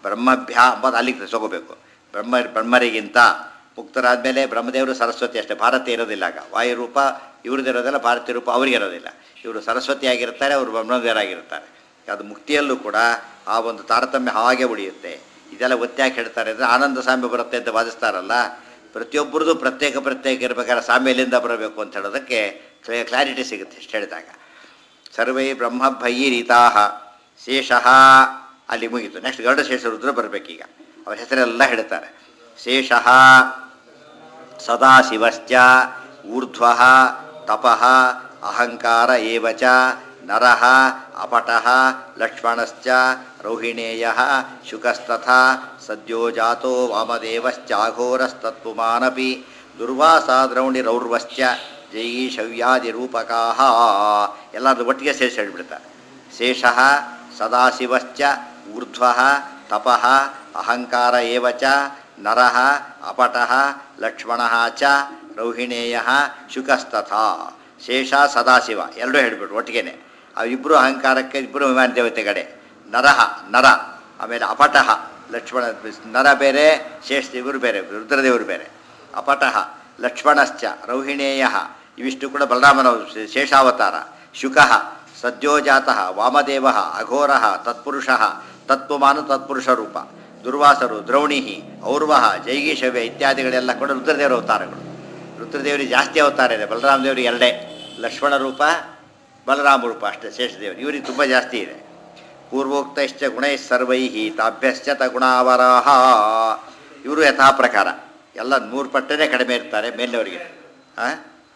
ಬ್ರಹ್ಮಭ್ಯ ಅಂಬದು ಅಲ್ಲಿಗೆ ತಗೋಬೇಕು ಬ್ರಹ್ಮ ಬ್ರಹ್ಮರಿಗಿಂತ ಮುಕ್ತರಾದಮೇಲೆ ಬ್ರಹ್ಮದೇವರು ಸರಸ್ವತಿ ಅಷ್ಟೇ ಭಾರತ ಇರೋದಿಲ್ಲ ಆಗ ವಾಯುರೂಪ ಇವ್ರದ್ದು ಇರೋದಿಲ್ಲ ಭಾರತೀಯ ರೂಪ ಅವ್ರಿಗೆ ಇರೋದಿಲ್ಲ ಇವರು ಸರಸ್ವತಿ ಆಗಿರ್ತಾರೆ ಅವರು ಬ್ರಹ್ಮದೇವರಾಗಿರ್ತಾರೆ ಅದು ಮುಕ್ತಿಯಲ್ಲೂ ಕೂಡ ಆ ಒಂದು ತಾರತಮ್ಯ ಹಾಗೆ ಉಳಿಯುತ್ತೆ ಇದೆಲ್ಲ ಒತ್ತಾಗಿ ಹೇಳ್ತಾರೆ ಅಂದರೆ ಆನಂದ ಸಾಮ್ಯ ಬರುತ್ತೆ ಅಂತ ವಾದಿಸ್ತಾರಲ್ಲ ಪ್ರತಿಯೊಬ್ಬರದು ಪ್ರತ್ಯೇಕ ಪ್ರತ್ಯೇಕ ಇರಬೇಕಾದ್ರೆ ಸಾಮ್ಯ ಎಲ್ಲಿಂದ ಬರಬೇಕು ಅಂತ ಹೇಳೋದಕ್ಕೆ ಕ್ಲಾರಿಟಿ ಸಿಗುತ್ತೆ ಇಷ್ಟು ಹೇಳಿದಾಗ ಸರ್ವೈ ಬ್ರಹ್ಮಭೈರೀತಾ ಶೇಷಃ ಅಲ್ಲಿ ಮುಗೀತು ನೆಕ್ಸ್ಟ್ ಗರುಡ ಶೇಷ ರುದ್ರ ಬರಬೇಕೀಗ ಅವ್ರ ಹೆಸರೆಲ್ಲ ಹೇಳ್ತಾರೆ ಶೇಷಃ ಸದಾಶಿವಶ್ಚ ಊರ್ಧ್ವ ತಪಃ ಅಹಂಕಾರ ಏವ ಚ ನರಃ ಅಪಟಃ ಲಕ್ಷ್ಮಣಶ್ಚ ರೌಹಿಣೇಯ ಶುಕಸ್ತಥಾ ಸದ್ಯೋ ಜಾತೋ ವಾಮದೇವಶ್ಚಾಘೋರಸ್ತತ್ಪುಮಾನಪಿ ದುರ್ವಾಸಾದ್ರೌಣಿರೌರ್ವಶ್ಚ ಜಯಿ ಶವ್ಯಾದಿರೂಪಕಾಹ ಎಲ್ಲರದು ಒಟ್ಟಿಗೆ ಸೇರಿಸಿ ಹೇಳ್ಬಿಡ್ತಾರೆ ಶೇಷಃ ಸದಾಶಿವಶ್ಚ ಊರ್ಧ್ವ ತಪಃ ಅಹಂಕಾರ ಏವ ಚ ನರಃ ಅಪಟಃ ಲಕ್ಷ್ಮಣಃ ಚ ರೌಹಿಣೇಯ ಶುಕಸ್ತಥಾ ಶೇಷ ಸದಾಶಿವ ಎರಡೂ ಹೇಳ್ಬಿಟ್ರು ಒಟ್ಟಿಗೆನೆ ಇಬ್ಬರು ಅಹಂಕಾರಕ್ಕೆ ಇಬ್ಬರು ವಿಮಾನ ದೇವತೆ ಕಡೆ ನರಹ ನರ ಆಮೇಲೆ ಅಪಟಃ ಲಕ್ಷ್ಮಣ ನರ ಬೇರೆ ಶೇಷ ಇವರು ಬೇರೆ ರುದ್ರದೇವರು ಬೇರೆ ಅಪಟಃ ಲಕ್ಷ್ಮಣಶ್ಚ ರೌಹಿಣೇಯ ಇವಿಷ್ಟು ಕೂಡ ಬಲರಾಮನ ಶೇಷಾವತಾರ ಶುಕಃ ಸದ್ಯೋಜಾತಃ ವಾಮದೇವ ಅಘೋರ ತತ್ಪುರುಷ ತತ್ವಮಾನ ತತ್ಪುರುಷ ರೂಪ ದುರ್ವಾಸರು ದ್ರೌಣಿ ಔರ್ವಹ ಜೈಗೀಶವ್ಯ ಇತ್ಯಾದಿಗಳೆಲ್ಲ ಕೂಡ ರುದ್ರದೇವರ ಅವತಾರಗಳು ರುದ್ರದೇವರಿಗೆ ಜಾಸ್ತಿ ಅವತಾರ ಇದೆ ಬಲರಾಮ ದೇವರಿಗೆ ಎರಡೇ ಲಕ್ಷ್ಮಣ ರೂಪ ಬಲರಾಮ ರೂಪ ಅಷ್ಟೇ ಶೇಷದೇವರು ಇವರಿಗೆ ತುಂಬ ಜಾಸ್ತಿ ಇದೆ ಪೂರ್ವೋಕ್ತಶ್ಚ ಗುಣೈ ಸರ್ವೈ ತಾಭ್ಯಶ್ಚ ಗುಣಾವರಾಹ ಇವರು ಯಥಾ ಪ್ರಕಾರ ಎಲ್ಲ ನೂರು ಪಟ್ಟನೇ ಕಡಿಮೆ ಇರ್ತಾರೆ ಮೇಲಿನವರಿಗೆ ಹಾಂ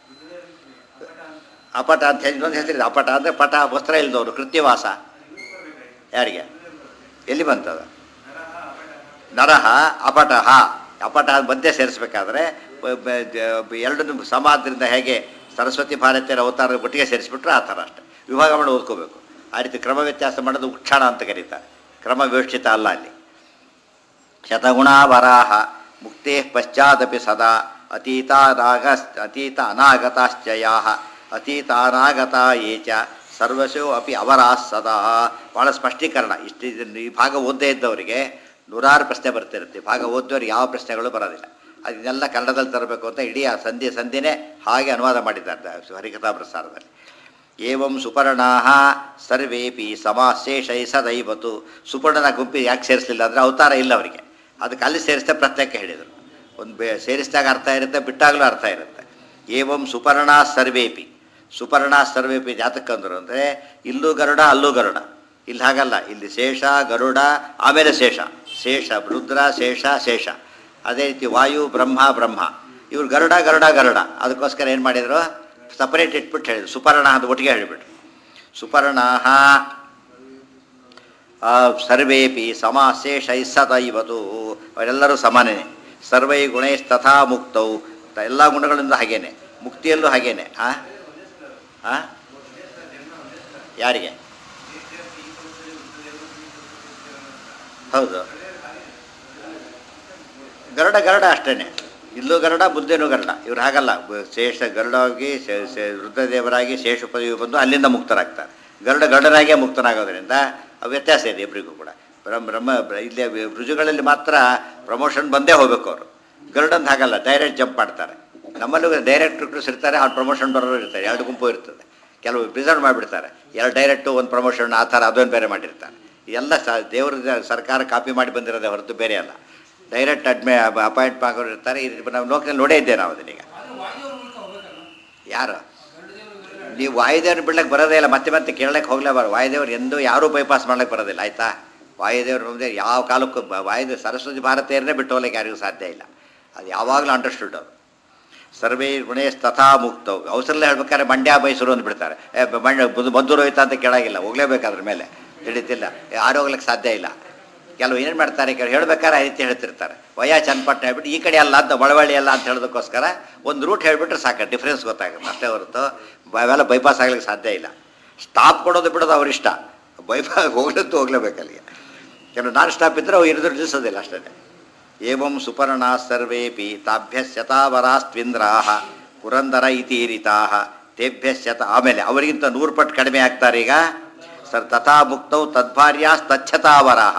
ಅಪಟ ಅಂತ ಹೇಳಿ ಇನ್ನೊಂದು ಹೆಸರಿದೆ ಅಪಟ ಅಂದರೆ ಪಟ ವಸ್ತ್ರ ಇಲ್ದವರು ಕೃತ್ಯವಾಸ ಯಾರಿಗೆ ಎಲ್ಲಿ ಬಂತದ ನರಹ ಅಪಟಹ ಅಪಟ ಮಧ್ಯೆ ಸೇರಿಸ್ಬೇಕಾದ್ರೆ ಬ- ಬ- ಜ- ಎರಡನ್ನು ಸಮಾದ್ರಿಂದ ಹೇಗೆ ಸರಸ್ವತಿ ಭಾರತೀಯರ ಅವತಾರ ಒಟ್ಟಿಗೆ ಸೇರಿಸ್ಬಿಟ್ರೆ ಆ ಥರ ಅಷ್ಟೆ ವಿಭಾಗ ಮಾಡಿ ಓದ್ಕೋಬೇಕು ಆ ರೀತಿ ಕ್ರಮ ವ್ಯತ್ಯಾಸ ಮಾಡೋದು ಉಕ್ಷಾಣ ಅಂತ ಕರೀತಾರೆ ಕ್ರಮ ವ್ಯವಸ್ಥಿತ ಅಲ್ಲ ಅಲ್ಲಿ ಶತಗುಣಾವರಾಹ ಮುಕ್ತೇ ಪಶ್ಚಾದಪಿ ಸದಾ ಅತೀತಾನಾಗ ಅತೀತ ಅನಾಗತಾಶ್ಚಯಾ ಅತೀತ ಅನಾಗತ ಯೇ ಚ ಸರ್ವಶೋ ಅಪಿ ಅವರಾ ಸದಾ ಭಾಳ ಸ್ಪಷ್ಟೀಕರಣ ಇಷ್ಟು ಇದನ್ನ ಈ ಭಾಗ ಓದ್ದೇ ಇದ್ದವರಿಗೆ ನೂರಾರು ಪ್ರಶ್ನೆ ಬರ್ತಿರುತ್ತೆ ಭಾಗ ಓದ್ದವ್ರಿಗೆ ಯಾವ ಪ್ರಶ್ನೆಗಳು ಬರೋದಿಲ್ಲ ಅದನ್ನೆಲ್ಲ ಕನ್ನಡದಲ್ಲಿ ತರಬೇಕು ಅಂತ ಇಡೀ ಆ ಸಂಧಿ ಸಂಧಿನೇ ಹಾಗೆ ಅನುವಾದ ಮಾಡಿದ್ದಾರೆ ಹರಿಕಥಾ ಪ್ರಸಾರದಲ್ಲಿ ಏವಂ ಸುಪರ್ಣಾ ಸರ್ವೇಪಿ ಸಮಾಶೇಷೈ ಸದೈವತು ಸುಪರ್ಣನ ಗುಂಪಿ ಯಾಕೆ ಸೇರಿಸಲಿಲ್ಲ ಅಂದರೆ ಅವತಾರ ಇಲ್ಲ ಅವರಿಗೆ ಅದಕ್ಕೆ ಅಲ್ಲಿ ಸೇರಿಸ್ತಾ ಪ್ರತ್ಯೇಕ ಹೇಳಿದರು ಒಂದು ಬೇ ಸೇರಿಸಿದಾಗ ಅರ್ಥ ಇರುತ್ತೆ ಬಿಟ್ಟಾಗಲೂ ಅರ್ಥ ಇರುತ್ತೆ ಏವಂ ಸುಪರ್ಣಾ ಸರ್ವೇಪಿ ಸುಪರ್ಣಾ ಸರ್ವೇಪಿ ಜಾತಕ್ಕಂದ್ರು ಅಂದರೆ ಇಲ್ಲೂ ಗರುಡ ಅಲ್ಲೂ ಗರುಡ ಇಲ್ಲಿ ಹಾಗಲ್ಲ ಇಲ್ಲಿ ಶೇಷ ಗರುಡ ಆಮೇಲೆ ಶೇಷ ಶೇಷ ರುದ್ರ ಶೇಷ ಶೇಷ ಅದೇ ರೀತಿ ವಾಯು ಬ್ರಹ್ಮ ಬ್ರಹ್ಮ ಇವ್ರು ಗರುಡ ಗರುಡ ಗರುಡ ಅದಕ್ಕೋಸ್ಕರ ಏನು ಮಾಡಿದರು ಸಪರೇಟ್ ಇಟ್ಬಿಟ್ಟು ಹೇಳಿದ್ರು ಸುಪರ್ಣ ಅಂತ ಒಟ್ಟಿಗೆ ಹೇಳಿಬಿಟ್ರು ಸುಪರ್ಣಾ ಸರ್ವೇಪಿ ಸಮಾಶೇಷೈ ಸದೈವತು ಅವರೆಲ್ಲರೂ ಸಮಾನನೇ ಸರ್ವೈ ಗುಣೈಸ್ತಥಾ ಮುಕ್ತೌ ಎಲ್ಲ ಗುಣಗಳಿಂದ ಹಾಗೇನೆ ಮುಕ್ತಿಯಲ್ಲೂ ಹಾಗೇನೆ ಆ ಆ? ಯಾರಿಗೆ ಹೌದು ಗರುಡ ಗರುಡ ಅಷ್ಟೇನೆ ಇಲ್ಲೂ ಗರುಡ ಬುದ್ಧೇನೂ ಗರುಡ ಇವ್ರು ಹಾಗಲ್ಲ ಬ- ಶೇಷ ಗರುಡವಾಗಿ ಶೇ- ಶೇ- ರುದ್ರದೇವರಾಗಿ ಶೇಷ ಪದವಿ ಬಂದು ಅಲ್ಲಿಂದ ಮುಕ್ತರಾಗ್ತಾರೆ ಗರುಡ ಗರುಡನಾಗೇ ಮುಕ್ತನಾಗೋದ್ರಿಂದ ಆ ವ್ಯತ್ಯಾಸ ಇದೆ ಇಬ್ಬರಿಗೂ ಕೂಡ ಬ್ರಹ್ಮ ಬ್ರಹ್ಮ ಬ್ರ- ಇಲ್ಲಿ ರುಜುಗಳಲ್ಲಿ ಮಾತ್ರ ಪ್ರಮೋಷನ್ ಬಂದೇ ಹೋಗ್ಬೇಕು ಅವರು ಗರುಡಂತ ಹಾಗಲ್ಲ ಡೈರೆಕ್ಟ್ ಜಂಪ್ ಮಾಡ್ತಾರೆ ನಮ್ಮಲ್ಲೂ ಡೈರೆಕ್ಟ್ ರಿಕ್ರೂಟ್ಸ್ ಇರ್ತಾರೆ ಅವ್ರು ಪ್ರಮೋಷನ್ ಬರೋರು ಇರ್ತಾರೆ ಎರಡು ಗುಂಪು ಇರ್ತದೆ ಕೆಲವು ರಿಸರ್ವ್ ಮಾಡಿಬಿಡ್ತಾರೆ ಎರಡು ಡೈರೆಕ್ಟು ಒಂದು ಪ್ರಮೋಷನ್ ಆ ಥರ ಅದೊಂದು ಬೇರೆ ಮಾಡಿರ್ತಾರೆ ಎಲ್ಲ ಸ ದೇವ್ರ ಸರ್ಕಾರ ಕಾಪಿ ಮಾಡಿ ಬಂದಿರೋದೇ ಹೊರತು ಬೇರೆ ಅಲ್ಲ ಡೈರೆಕ್ಟ್ ಅಡ್ಮಿ ಅಪಾಯಿಂಟ್ ಆಗೋರು ಇರ್ತಾರೆ ಈ ರೀತಿ ನಾವು ನೋಡ್ಕೊಂಡು ನೋಡೇ ಇದ್ದೇವೆ ನಾವು ಅದನ್ನೀಗ ಆದ್ರೆ ವಾಯುದೇವ್ರ ಮೂಲಕ ಹೋಗ್ಬೇಕಲ್ಲ ಯಾರು ಗರುಡದೇವರು ನೀವು ವಾಯುದೇವ್ರ ಬಿಡ್ಲಕ್ಕೆ ಬರೋದೇ ಇಲ್ಲ ಮತ್ತೆ ಮತ್ತೆ ಕೇಳಕ್ಕೆ ಹೋಗ್ಲೇಬಾರ್ದು ವಾಯುದೇವ್ರು ಎಂದೂ ಯಾರೂ ಬೈಪಾಸ್ ಮಾಡ್ಲಿಕ್ಕೆ ಬರೋದಿಲ್ಲ ಆಯ್ತಾ ವಾಯುದೇವ್ರು ಮುಂದೆ ಯಾವ ಕಾಲಕ್ಕೂ ಬ- ವಾಯುದೇವ್ ಸರಸ್ವತಿ ಭಾರತೀಯರನ್ನೇ ಬಿಟ್ಟು ಹೋಗ್ಲಿಕ್ಕೆ ಯಾರಿಗೂ ಸಾಧ್ಯ ಇಲ್ಲ ಅದು ಯಾವಾಗಲೂ ಅಂಡರ್ಸ್ಟುಡ್ ಅವರು ಸರ್ವೇ ಗುಣೇಶ್ ತಥಾ ಮುಕ್ತವು ಅವಸರಲ್ಲೇ ಹೇಳ್ಬೇಕಾದ್ರೆ ಮಂಡ್ಯ ಮೈಸೂರು ಅಂದ್ಬಿಡ್ತಾರೆ ಏ ಬ- ಮಂಡ್ಯ ಬುದ್- ಮದ್ದೂರು ಹೋಯ್ತಾ ಅಂತ ಕೇಳಾಗಿಲ್ಲ ಹೋಗ್ಲೇಬೇಕು ಅದ್ರ ಮೇಲೆ ಹಿಡಿತಿಲ್ಲ ಯಾರು ಹೋಗ್ಲಿಕ್ಕೆ ಸಾಧ್ಯ ಇಲ್ಲ ಕೆಲವು ಏನು ಮಾಡ್ತಾರೆ ಕೆಲವು ಹೇಳ್ಬೇಕಾದ್ರೆ ಆ ರೀತಿ ಹೇಳ್ತಿರ್ತಾರೆ ವಯ ಚನ್ನಪಟ್ಟಣ ಹೇಳ್ಬಿಟ್ಟು ಈ ಕಡೆ ಅಲ್ಲ ಅಂತ ಒಳವಳ್ಳಿ ಅಲ್ಲ ಅಂತ ಹೇಳೋದಕ್ಕೋಸ್ಕರ ಒಂದು ರೂಟ್ ಹೇಳ್ಬಿಟ್ರೆ ಸಾಕು ಡಿಫ್ರೆನ್ಸ್ ಗೊತ್ತಾಗುತ್ತೆ ಅಷ್ಟೇ ಹೊರತು ಬ- ಅವೆಲ್ಲ ಬೈಪಾಸ್ ಆಗ್ಲಿಕ್ಕೆ ಸಾಧ್ಯ ಇಲ್ಲ ಸ್ಟಾಪ್ ಕೊಡೋದು ಬಿಡೋದು ಅವ್ರ ಇಷ್ಟ ಬೈಪಾಸ್ ಹೋಗ್ಲಂತೂ ಹೋಗ್ಲೇಬೇಕು ಅಲ್ಲಿಗೆ ಕೆಲವು ನಾನ್ ಸ್ಟಾಪ್ ಇದ್ದರೆ ಅವು ಇರಿದ್ರು ನಿಲ್ಲಿಸೋದಿಲ್ಲ ಅಷ್ಟೇ ಏವಂ ಸುಪರ್ಣಾ ಸರ್ವೇಪಿ ತಾಭ್ಯಶ್ಯತಾವರಾಸ್ತ್ವಿಂದ್ರಾ ಪುರಂದರ ಇತೀರಿತಾ ತೇಭ್ಯಶ್ಯತ ಆಮೇಲೆ ಅವರಿಗಿಂತ ನೂರು ಪಟ್ಟು ಕಡಿಮೆ ಆಗ್ತಾರೆ ಈಗ ಸರ್ ತಥಾ ಮುಕ್ತೌ ತದ್ಭಾರ್ಯಾಸ್ತಚ್ಛತಾವರಾಹ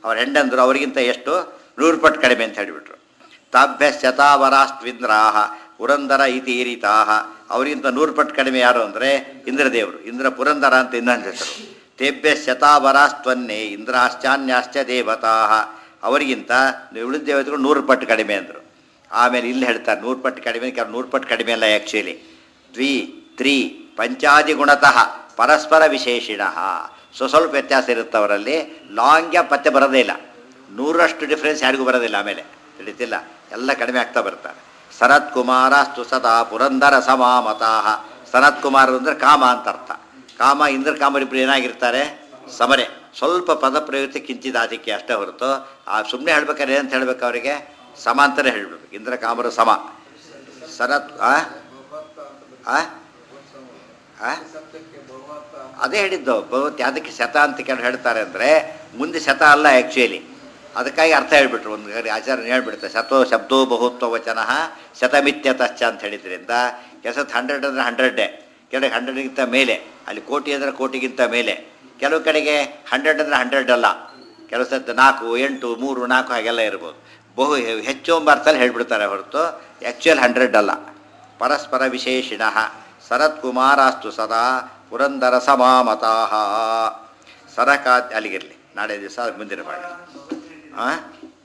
ಅವ್ರ ಹೆಂಡಂದ್ರು ಅವರಿಗಿಂತ ಎಷ್ಟು ನೂರು ಪಟ್ಟು ಕಡಿಮೆ ಅಂತ ಹೇಳಿಬಿಟ್ರು ತಾಭ್ಯ ಶತಾವರಾಸ್ತ್ವಿಂದ್ರಾಹ ಪುರಂದರ ಇತಿ ಈರಿತಾಹ ಅವರಿಗಿಂತ ನೂರು ಪಟ್ಟು ಕಡಿಮೆ ಯಾರು ಅಂದರೆ ಇಂದ್ರದೇವರು ಇಂದ್ರ ಪುರಂದರ ಅಂತ ಇನ್ನೊಂದು ಹೆಸರು ತೇಭ್ಯ ಶತಾವರಾಸ್ತ್ವನ್ನೇ ಇಂದ್ರಾಶ್ಚಾನ್ಯಾಶ್ಚ ದೇವತಾಹ ಅವರಿಗಿಂತ ಉಳಿದ ದೇವತೆಗಳು ನೂರು ಪಟ್ಟು ಕಡಿಮೆ ಅಂದರು ಆಮೇಲೆ ಇಲ್ಲಿ ಹೇಳ್ತಾರೆ ನೂರು ಪಟ್ಟು ಕಡಿಮೆ ಕೆಲವು ನೂರು ಪಟ್ಟು ಕಡಿಮೆ ಅಲ್ಲ ಆ್ಯಕ್ಚುಲಿ ದ್ವಿ ತ್ರಿ ಪಂಚಾದಿ ಗುಣತಃ ಪರಸ್ಪರ ವಿಶೇಷಿಣ ಸೊ ಸ್ವಲ್ಪ ವ್ಯತ್ಯಾಸ ಇರುತ್ತೆ ಅವರಲ್ಲಿ ಲಾಂಗ್ಯ ಪತ್ತೆ ಬರೋದೇ ಇಲ್ಲ ನೂರಷ್ಟು ಡಿಫ್ರೆನ್ಸ್ ಯಾರಿಗೂ ಬರೋದಿಲ್ಲ ಆಮೇಲೆ ತಿಳಿತಿಲ್ಲ ಎಲ್ಲ ಕಡಿಮೆ ಆಗ್ತಾ ಬರ್ತಾರೆ ಸನತ್ ಕುಮಾರಸ್ತು ಸದಾ ಪುರಂದರ ಸಮಾಮತಾಹ ಸನತ್ ಕುಮಾರ್ ಅಂದರೆ ಕಾಮ ಅಂತ ಅರ್ಥ ಕಾಮ ಇಂದ್ರ ಕಾಮರಿಬ್ರು ಏನಾಗಿರ್ತಾರೆ ಸಮರೆ ಸ್ವಲ್ಪ ಪದ ಪ್ರಯುಕ್ತ ಕಿಂಚಿದ ಆಧಿಕ್ಯ ಅಷ್ಟೇ ಹೊರತು ಆ ಸುಮ್ಮನೆ ಹೇಳ್ಬೇಕಾದ್ರೆ ಏನಂತ ಹೇಳ್ಬೇಕು ಅವರಿಗೆ ಸಮ ಅಂತಲೇ ಹೇಳ್ಬೇಕು ಇಂದ್ರ ಕಾಮರು ಸಮ ಸನತ್ ಆ ಆ? ಆ? ಅದೇ ಹೇಳಿದ್ದು ಭಗವತಿ ಅದಕ್ಕೆ ಶತ ಅಂತ ಕೆಲವು ಹೇಳ್ತಾರೆ ಅಂದರೆ ಮುಂದೆ ಶತ ಅಲ್ಲ ಆ್ಯಕ್ಚುಲಿ ಅದಕ್ಕಾಗಿ ಅರ್ಥ ಹೇಳ್ಬಿಟ್ರು ಒಂದು ಗಾಡಿ ಆಚಾರ್ಯ ಹೇಳ್ಬಿಡ್ತಾರೆ ಶತೋ ಶಬ್ದೋ ಬಹುತ್ವ ವಚನ ಶತಮಿತ್ಯತಶ್ಚ ಅಂತ ಹೇಳಿದ್ರಿಂದ ಕೆಲಸದ ಹಂಡ್ರೆಡ್ ಅಂದರೆ ಹಂಡ್ರೆಡ್ಡೇ ಕೆಲವು ಹಂಡ್ರೆಡ್ಗಿಂತ ಮೇಲೆ ಅಲ್ಲಿ ಕೋಟಿ ಅಂದರೆ ಕೋಟಿಗಿಂತ ಮೇಲೆ ಕೆಲವು ಕಡೆಗೆ ಹಂಡ್ರೆಡ್ ಅಂದರೆ ಹಂಡ್ರೆಡ್ ಅಲ್ಲ ಕೆಲವು ಸತ್ತು ನಾಲ್ಕು ಎಂಟು ಮೂರು ನಾಲ್ಕು ಹಾಗೆಲ್ಲ ಇರ್ಬೋದು ಬಹು ಹೆಚ್ಚು ಎಂಬ ಅರ್ಥದಲ್ಲಿ ಹೇಳ್ಬಿಡ್ತಾರೆ ಹೊರತು ಆ್ಯಕ್ಚುಯಲ್ ಹಂಡ್ರೆಡ್ ಅಲ್ಲ ಪರಸ್ಪರ ವಿಶೇಷಿಣ ಸರತ್ಕುಮಾರಾಸ್ತು ಸದಾ ಪುರಂದರ ಸಮಾಮತಾಹ ಸರಕ ಅಲ್ಲಿಗಿರಲಿ ನಾಳೆ ದಿವಸ ಮುಂದಿನ ಮಾಡಿ ಹಾಂ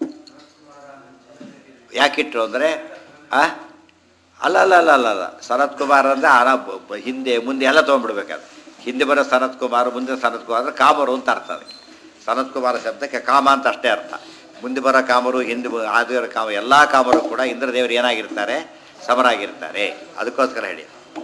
ಯಾಕಿಟ್ರು ಅಂದರೆ ಆ ಅಲ್ಲ ಅಲ್ಲ ಅಲ್ಲ ಅಲ್ಲ ಅಲ್ಲ ಸನತ್ ಕುಮಾರ್ ಅಂದರೆ ಆನ ಬ- ಬ- ಹಿಂದೆ ಮುಂದೆ ಎಲ್ಲ ತೊಗೊಂಡ್ಬಿಡ್ಬೇಕಾದ್ರೆ ಹಿಂದೆ ಬರೋ ಸನತ್ ಕುಮಾರ್ ಮುಂದೆ ಸನತ್ ಕುಮಾರ್ ಅಂದರೆ ಕಾಮರು ಅಂತ ಅರ್ಥ ಅದಕ್ಕೆ ಸನತ್ ಕುಮಾರ ಶಬ್ದಕ್ಕೆ ಕಾಮ ಅಂತ ಅಷ್ಟೇ ಅರ್ಥ ಮುಂದೆ ಬರೋ ಕಾಮರು ಹಿಂದೆ ಬ- ಆದಿವರ ಕಾಮ ಎಲ್ಲ ಕಾಮರು ಕೂಡ ಇಂದ್ರದೇವರು ಏನಾಗಿರ್ತಾರೆ ಸಮರಾಗಿರ್ತಾರೆ ಅದಕ್ಕೋಸ್ಕರ ಹೇಳಿ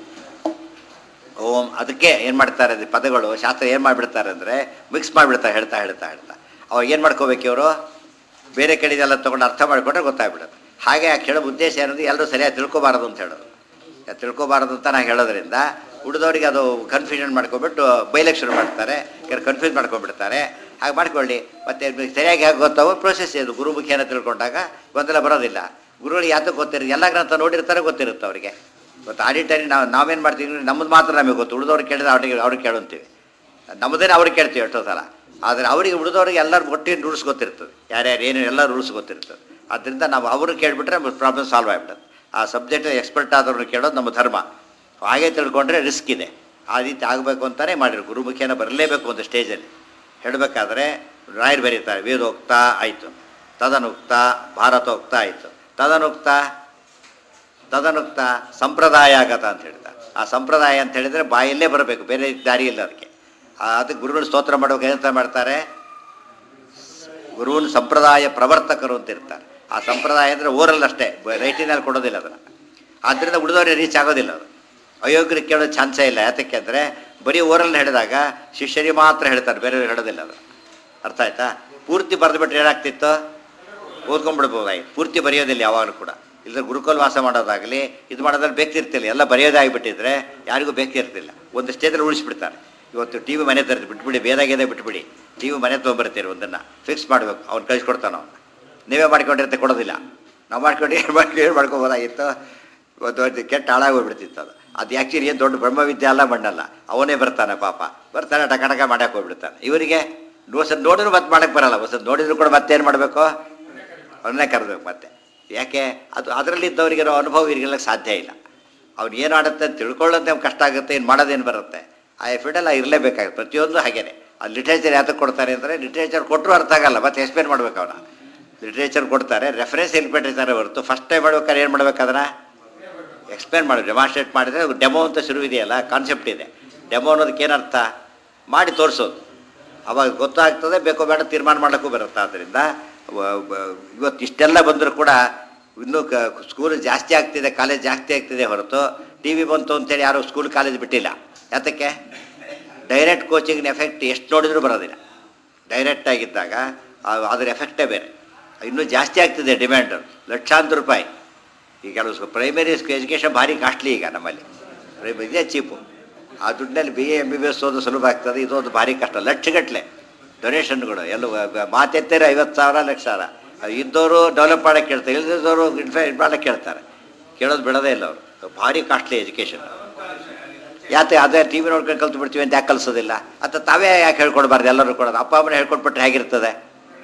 ಓಂ ಅದಕ್ಕೆ ಏನು ಮಾಡ್ತಾರೆ ಅದು ಪದಗಳು ಶಾಸ್ತ್ರ ಏನು ಮಾಡಿಬಿಡ್ತಾರೆ ಅಂದರೆ ಮಿಕ್ಸ್ ಮಾಡಿಬಿಡ್ತಾರೆ ಹೇಳ್ತಾ ಹೇಳ್ತಾ ಹೇಳ್ತಾ ಅವಾಗ ಏನು ಮಾಡ್ಕೋಬೇಕು ಇವರು ಬೇರೆ ಕಡೆದೆಲ್ಲ ತೊಗೊಂಡು ಅರ್ಥ ಮಾಡಿಕೊಂಡ್ರೆ ಗೊತ್ತಾಗ್ಬಿಡುತ್ತೆ ಹಾಗೆ ಯಾಕೆ ಹೇಳೋ ಉದ್ದೇಶ ಏನಂದ್ರೆ ಎಲ್ಲರೂ ಸರಿಯಾಗಿ ತಿಳ್ಕೊಬಾರದು ಅಂತ ಹೇಳೋದು ಯಾಕೆ ತಿಳ್ಕೊಬಾರದು ಅಂತ ನಾನು ಹೇಳೋದ್ರಿಂದ ಉಳಿದವರಿಗೆ ಅದು ಕನ್ಫ್ಯೂಷನ್ ಮಾಡ್ಕೊಬಿಟ್ಟು ಬೈಲಕ್ಕೆ ಶುರು ಮಾಡ್ತಾರೆ ಕೆಲವು ಕನ್ಫ್ಯೂಸ್ ಮಾಡ್ಕೊಂಡ್ಬಿಡ್ತಾರೆ ಹಾಗೆ ಮಾಡ್ಕೊಳ್ಳಿ ಮತ್ತೆ ಸರಿಯಾಗಿ ಹೇಗೆ ಗೊತ್ತಾಗೋ ಪ್ರೋಸೆಸ್ ಇದು ಗುರುಮುಖಿಯನ್ನು ತಿಳ್ಕೊಂಡಾಗ ಗೊಂದಲ ಬರೋದಿಲ್ಲ ಗುರುಗಳಿಗೆ ಯಾತಕ್ಕೆ ಗೊತ್ತಿರುತ್ತೆ ಎಲ್ಲ ಗ್ರಂಥ ನೋಡಿರ್ತಾರೆ ಗೊತ್ತಿರುತ್ತೆ ಅವರಿಗೆ ಗೊತ್ತು ಆಡಿಟರಿ ನಾವು ನಾವೇನು ಮಾಡ್ತೀವಿ ನಮ್ಮದು ಮಾತ್ರ ನಮಗೆ ಗೊತ್ತು ಉಳಿದವ್ರಿಗೆ ಕೇಳಿದ್ರೆ ಅವ್ರಿಗೆ ಅವ್ರಿಗೆ ಕೇಳುತ್ತೀವಿ ನಮ್ಮದೇನೆ ಅವ್ರಿಗೆ ಕೇಳ್ತೀವಿ ಎಷ್ಟೋ ಸಲ ಆದರೆ ಅವರಿಗೆ ಉಳಿದವ್ರಿಗೆ ಎಲ್ಲರೂ ಒಟ್ಟಿಗೆ ರೂಲ್ಸ್ ಗೊತ್ತಿರ್ತದೆ ಯಾರ್ಯಾರು ಏನು ಎಲ್ಲ ರೂಲ್ಸ್ ಗೊತ್ತಿರ್ತದೆ ಆದ್ದರಿಂದ ನಾವು ಅವರು ಕೇಳಿಬಿಟ್ರೆ ಪ್ರಾಬ್ಲಮ್ ಸಾಲ್ವ್ ಆಗಿಬಿಡುತ್ತೆ ಆ ಸಬ್ಜೆಕ್ಟ್ ಎಕ್ಸ್ಪರ್ಟ್ ಆದವ್ರನ್ನ ಕೇಳೋದು ನಮ್ಮ ಧರ್ಮ ಹಾಗೆ ತಿಳ್ಕೊಂಡ್ರೆ ರಿಸ್ಕ್ ಇದೆ ಆ ರೀತಿ ಆಗಬೇಕು ಅಂತಲೇ ಮಾಡಿರು ಗುರುಮುಖಿಯನ್ನು ಬರಲೇಬೇಕು ಒಂದು ಸ್ಟೇಜಲ್ಲಿ ಹೇಳಬೇಕಾದ್ರೆ ರಾಯರು ಬರೀತಾರೆ ವೇದೋಕ್ತ ಆಯಿತು ತದನುಕ್ತ ಭಾರತೋಕ್ತ ಆಯಿತು ತದನುಕ್ತ ತದನುಕ್ತ ಸಂಪ್ರದಾಯಾಗತ ಅಂತ ಹೇಳ್ತಾರೆ ಆ ಸಂಪ್ರದಾಯ ಅಂತ ಹೇಳಿದರೆ ಬಾಯಲ್ಲೇ ಬರಬೇಕು ಬೇರೆ ದಾರಿ ಇಲ್ಲ ಅದಕ್ಕೆ ಆ, ಅದಕ್ಕೆ ಗುರುಗಳು ಸ್ತೋತ್ರ ಮಾಡೋಕೆ ಏನಂತ ಮಾಡ್ತಾರೆ ಗುರುವಿನ ಸಂಪ್ರದಾಯ ಪ್ರವರ್ತಕರು ಅಂತ ಇರ್ತಾರೆ ಆ ಸಂಪ್ರದಾಯ ಅಂದರೆ ಓರಲ್ ಅಷ್ಟೇ ರೈಟಿನಲ್ಲಿ ಕೊಡೋದಿಲ್ಲ ಅದನ್ನು ಆದ್ದರಿಂದ ಉಳಿದವರಿಗೆ ರೀಚ್ ಆಗೋದಿಲ್ಲ ಅದು ಅಯೋಗ್ಯರಿಗೆ ಕೇಳೋ ಚಾನ್ಸೇ ಇಲ್ಲ ಯಾತಕ್ಕೆ ಅಂದರೆ ಬರೀ ಓರಲ್ಲಿ ಹೇಳಿದಾಗ ಶಿಷ್ಯರಿಗೆ ಮಾತ್ರ ಹೇಳ್ತಾರೆ ಬೇರೆಯವ್ರಿಗೆ ಹೇಳೋದಿಲ್ಲ ಅದು ಅರ್ಥ ಆಯ್ತಾ ಪೂರ್ತಿ ಬರೆದುಬಿಟ್ರೆ ಏನಾಗ್ತಿತ್ತು ಓದ್ಕೊಂಡ್ಬಿಡ್ಬೋದಾಗಿತ್ತು ಪೂರ್ತಿ ಬರೆಯೋದಿಲ್ಲ ಯಾವಾಗಲೂ ಕೂಡ ಇಲ್ಲದ್ರೆ ಗುರುಕುಲ ವಾಸ ಮಾಡೋದಾಗಲಿ ಇದು ಮಾಡೋದ್ರಲ್ಲಿ ಬೇಕಿರ್ತಿಲ್ಲ ಎಲ್ಲ ಬರೆಯೋದೇ ಆಗಿಬಿಟ್ಟಿದ್ರೆ ಯಾರಿಗೂ ಬೇಕಿರ್ತಿಲ್ಲ ಒಂದು ಸ್ಟೇಜಲ್ಲಿ ಉಳಿಸ್ಬಿಡ್ತಾರೆ ಇವತ್ತು ಟಿ ವಿ ಮನೆ ತರ್ದು ಬಿಟ್ಬಿಡಿ ಬೇದಾಗಿದೆ ಬಿಟ್ಬಿಡಿ ಟಿ ವಿ ಮನೆ ತೊಗೊಂಬರ್ತೀರಿ ಒಂದನ್ನು ಫಿಕ್ಸ್ ಮಾಡಬೇಕು ಅವ್ನು ಕಳಿಸ್ಕೊಡ್ತಾನೆ ಅವನು ನೀವೇ ಮಾಡ್ಕೊಂಡಿರ್ತೆ ಕೊಡೋದಿಲ್ಲ ನಾವು ಮಾಡ್ಕೊಂಡು ಏನು ಮಾಡಿ ಏನು ಮಾಡ್ಕೊಬೋದಾಗಿತ್ತು ಒಂದು ಒಂದು ಕೆಟ್ಟ ಹಾಳಾಗೋಗ್ಬಿಡ್ತಿತ್ತು ಅದು ಅದು ಆ್ಯಕ್ಚುಲಿ ಏನು ದೊಡ್ಡ ಬ್ರಹ್ಮವಿದ್ಯೆ ಅಲ್ಲ ಮಣ್ಣಲ್ಲ ಅವನೇ ಬರ್ತಾನೆ ಪಾಪ ಬರ್ತಾನೆ ಟಕ ಟಕ ಮಾಡಕ್ಕೆ ಹೋಗ್ಬಿಡ್ತಾನೆ ಇವರಿಗೆ ಹೊಸದು ನೋಡಿದ್ರು ಮತ್ತೆ ಮಾಡಕ್ಕೆ ಬರಲ್ಲ ಹೊಸದು ನೋಡಿದ್ರು ಕೂಡ ಮತ್ತೇನು ಮಾಡಬೇಕು ಅವನ್ನೇ ಕರೆದ್ಬೇಕು ಮತ್ತೆ ಯಾಕೆ ಅದು ಅದರಲ್ಲಿ ಇದ್ದವರಿಗಿರೋ ಅನುಭವ ಇವ್ರಿಗೆಲ್ಲ ಸಾಧ್ಯ ಇಲ್ಲ ಅವ್ನು ಏನು ಆಡುತ್ತೆ ಅಂತ ತಿಳ್ಕೊಳ್ಳೋದೇ ಕಷ್ಟ ಆಗುತ್ತೆ ಏನು ಮಾಡೋದೇನು ಬರುತ್ತೆ ಆ ಫೀಲ್ಡಲ್ಲ ಇರಲೇಬೇಕಾಗುತ್ತೆ ಪ್ರತಿಯೊಂದು ಹಾಗೇನೆ ಆ ಲಿಟ್ರೇಚರ್ ಯಾತಕ್ಕೆ ಕೊಡ್ತಾರೆ ಅಂದರೆ ಲಿಟ್ರೇಚರ್ ಕೊಟ್ಟರು ಅರ್ಥ ಆಗಲ್ಲ ಮತ್ತೆ ಎಕ್ಸ್ಪ್ಲೇನ್ ಮಾಡ್ಬೇಕು ಅವನ ಲಿಟ್ರೇಚರ್ ಕೊಡ್ತಾರೆ ರೆಫರೆನ್ಸ್ ಇಟ್ಬಿಟ್ಟಿರ್ತಾರೆ ಹೊರತು ಫಸ್ಟ್ ಟೈಮ್ ಮಾಡ್ಬೇಕಾದ್ರೆ ಏನು ಮಾಡ್ಬೇಕು ಅದನ್ನ ಎಕ್ಸ್ಪ್ಲೇನ್ ಮಾಡಿ ಡೆಮಾನ್ಸ್ಟ್ರೇಟ್ ಮಾಡಿದರೆ ಡೆಮೋ ಅಂತ ಶುರು ಇದೆಯಲ್ಲ ಕಾನ್ಸೆಪ್ಟ್ ಇದೆ ಡೆಮೋ ಅನ್ನೋದಕ್ಕೆ ಏನರ್ಥ ಮಾಡಿ ತೋರಿಸೋದು ಅವಾಗ ಗೊತ್ತಾಗ್ತದೆ ಬೇಕೋ ಬೇಡ ತೀರ್ಮಾನ ಮಾಡೋಕ್ಕೂ ಬರುತ್ತೆ ಆದ್ದರಿಂದ ವ- ವ- ಇವತ್ತು ಇಷ್ಟೆಲ್ಲ ಬಂದರೂ ಕೂಡ ಇನ್ನೂ ಕ ಸ್ಕೂಲ್ ಜಾಸ್ತಿ ಆಗ್ತಿದೆ ಕಾಲೇಜ್ ಜಾಸ್ತಿ ಆಗ್ತಿದೆ ಹೊರತು ಟಿ ವಿ ಬಂತು ಅಂತೇಳಿ ಯಾರು ಸ್ಕೂಲ್ ಕಾಲೇಜ್ ಬಿಟ್ಟಿಲ್ಲ ಯಾತಕ್ಕೆ ಡೈರೆಕ್ಟ್ ಕೋಚಿಂಗ್ನ ಎಫೆಕ್ಟ್ ಎಷ್ಟು ನೋಡಿದರೂ ಬರೋದಿಲ್ಲ ಡೈರೆಕ್ಟ್ ಆಗಿದ್ದಾಗ ಆ- ಅದ್ರ ಎಫೆಕ್ಟೇ ಬೇರೆ ಇನ್ನೂ ಜಾಸ್ತಿ ಆಗ್ತಿದೆ ಡಿಮ್ಯಾಂಡ್ ಲಕ್ಷಾಂತರ ರೂಪಾಯಿ ಈಗ ಕೆಲವು ಪ್ರೈಮರಿ ಎಜುಕೇಷನ್ ಭಾರಿ ಕಾಸ್ಟ್ಲಿ ಈಗ ನಮ್ಮಲ್ಲಿ ಪ್ರೈಮರಿ ಇದೇ ಚೀಪು ಆ ದುಡ್ಡಲ್ಲಿ B A M B B S ಓದು ಸುಲಭ ಆಗ್ತದೆ ಇದೊಂದು ಭಾರಿ ಕಷ್ಟ ಲಕ್ಷಗಟ್ಟಲೆ ಡೊನೇಷನ್ಗಳು ಎಲ್ಲ ಮಾತೆತ್ತೇರೆ ಐವತ್ತು ಸಾವಿರ ಲಕ್ಷ ಸಾವಿರ ಇದ್ದವರು ಡೆವಲಪ್ ಮಾಡೋಕ್ಕೆ ಕೇಳ್ತಾರೆ ಇಲ್ಲದಿದ್ದವರು ಇನ್ಫೆ ಇದು ಮಾಡೋಕ್ಕೆ ಕೇಳ್ತಾರೆ ಕೇಳೋದು ಬಿಡೋದೇ ಇಲ್ಲ ಅವರು ಭಾರಿ ಕಾಸ್ಟ್ಲಿ ಎಜುಕೇಷನ್ ಯಾಕೆ ಅದೇ ಟಿ ವಿ ನೋಡ್ಕೊಂಡು ಕಲ್ತು ಬಿಡ್ತೀವಿ ಅಂತ ಯಾಕೆ ಕಲಿಸೋದಿಲ್ಲ ಅಥವಾ ತಾವೇ ಯಾಕೆ ಹೇಳ್ಕೊಡ್ಬಾರ್ದು ಎಲ್ಲರೂ ಕೊಡೋದು ಅಪ್ಪ ಅಮ್ಮನ ಹೇಳ್ಕೊಟ್ಬಿಟ್ರೆ ಹೇಗಿರ್ತದೆ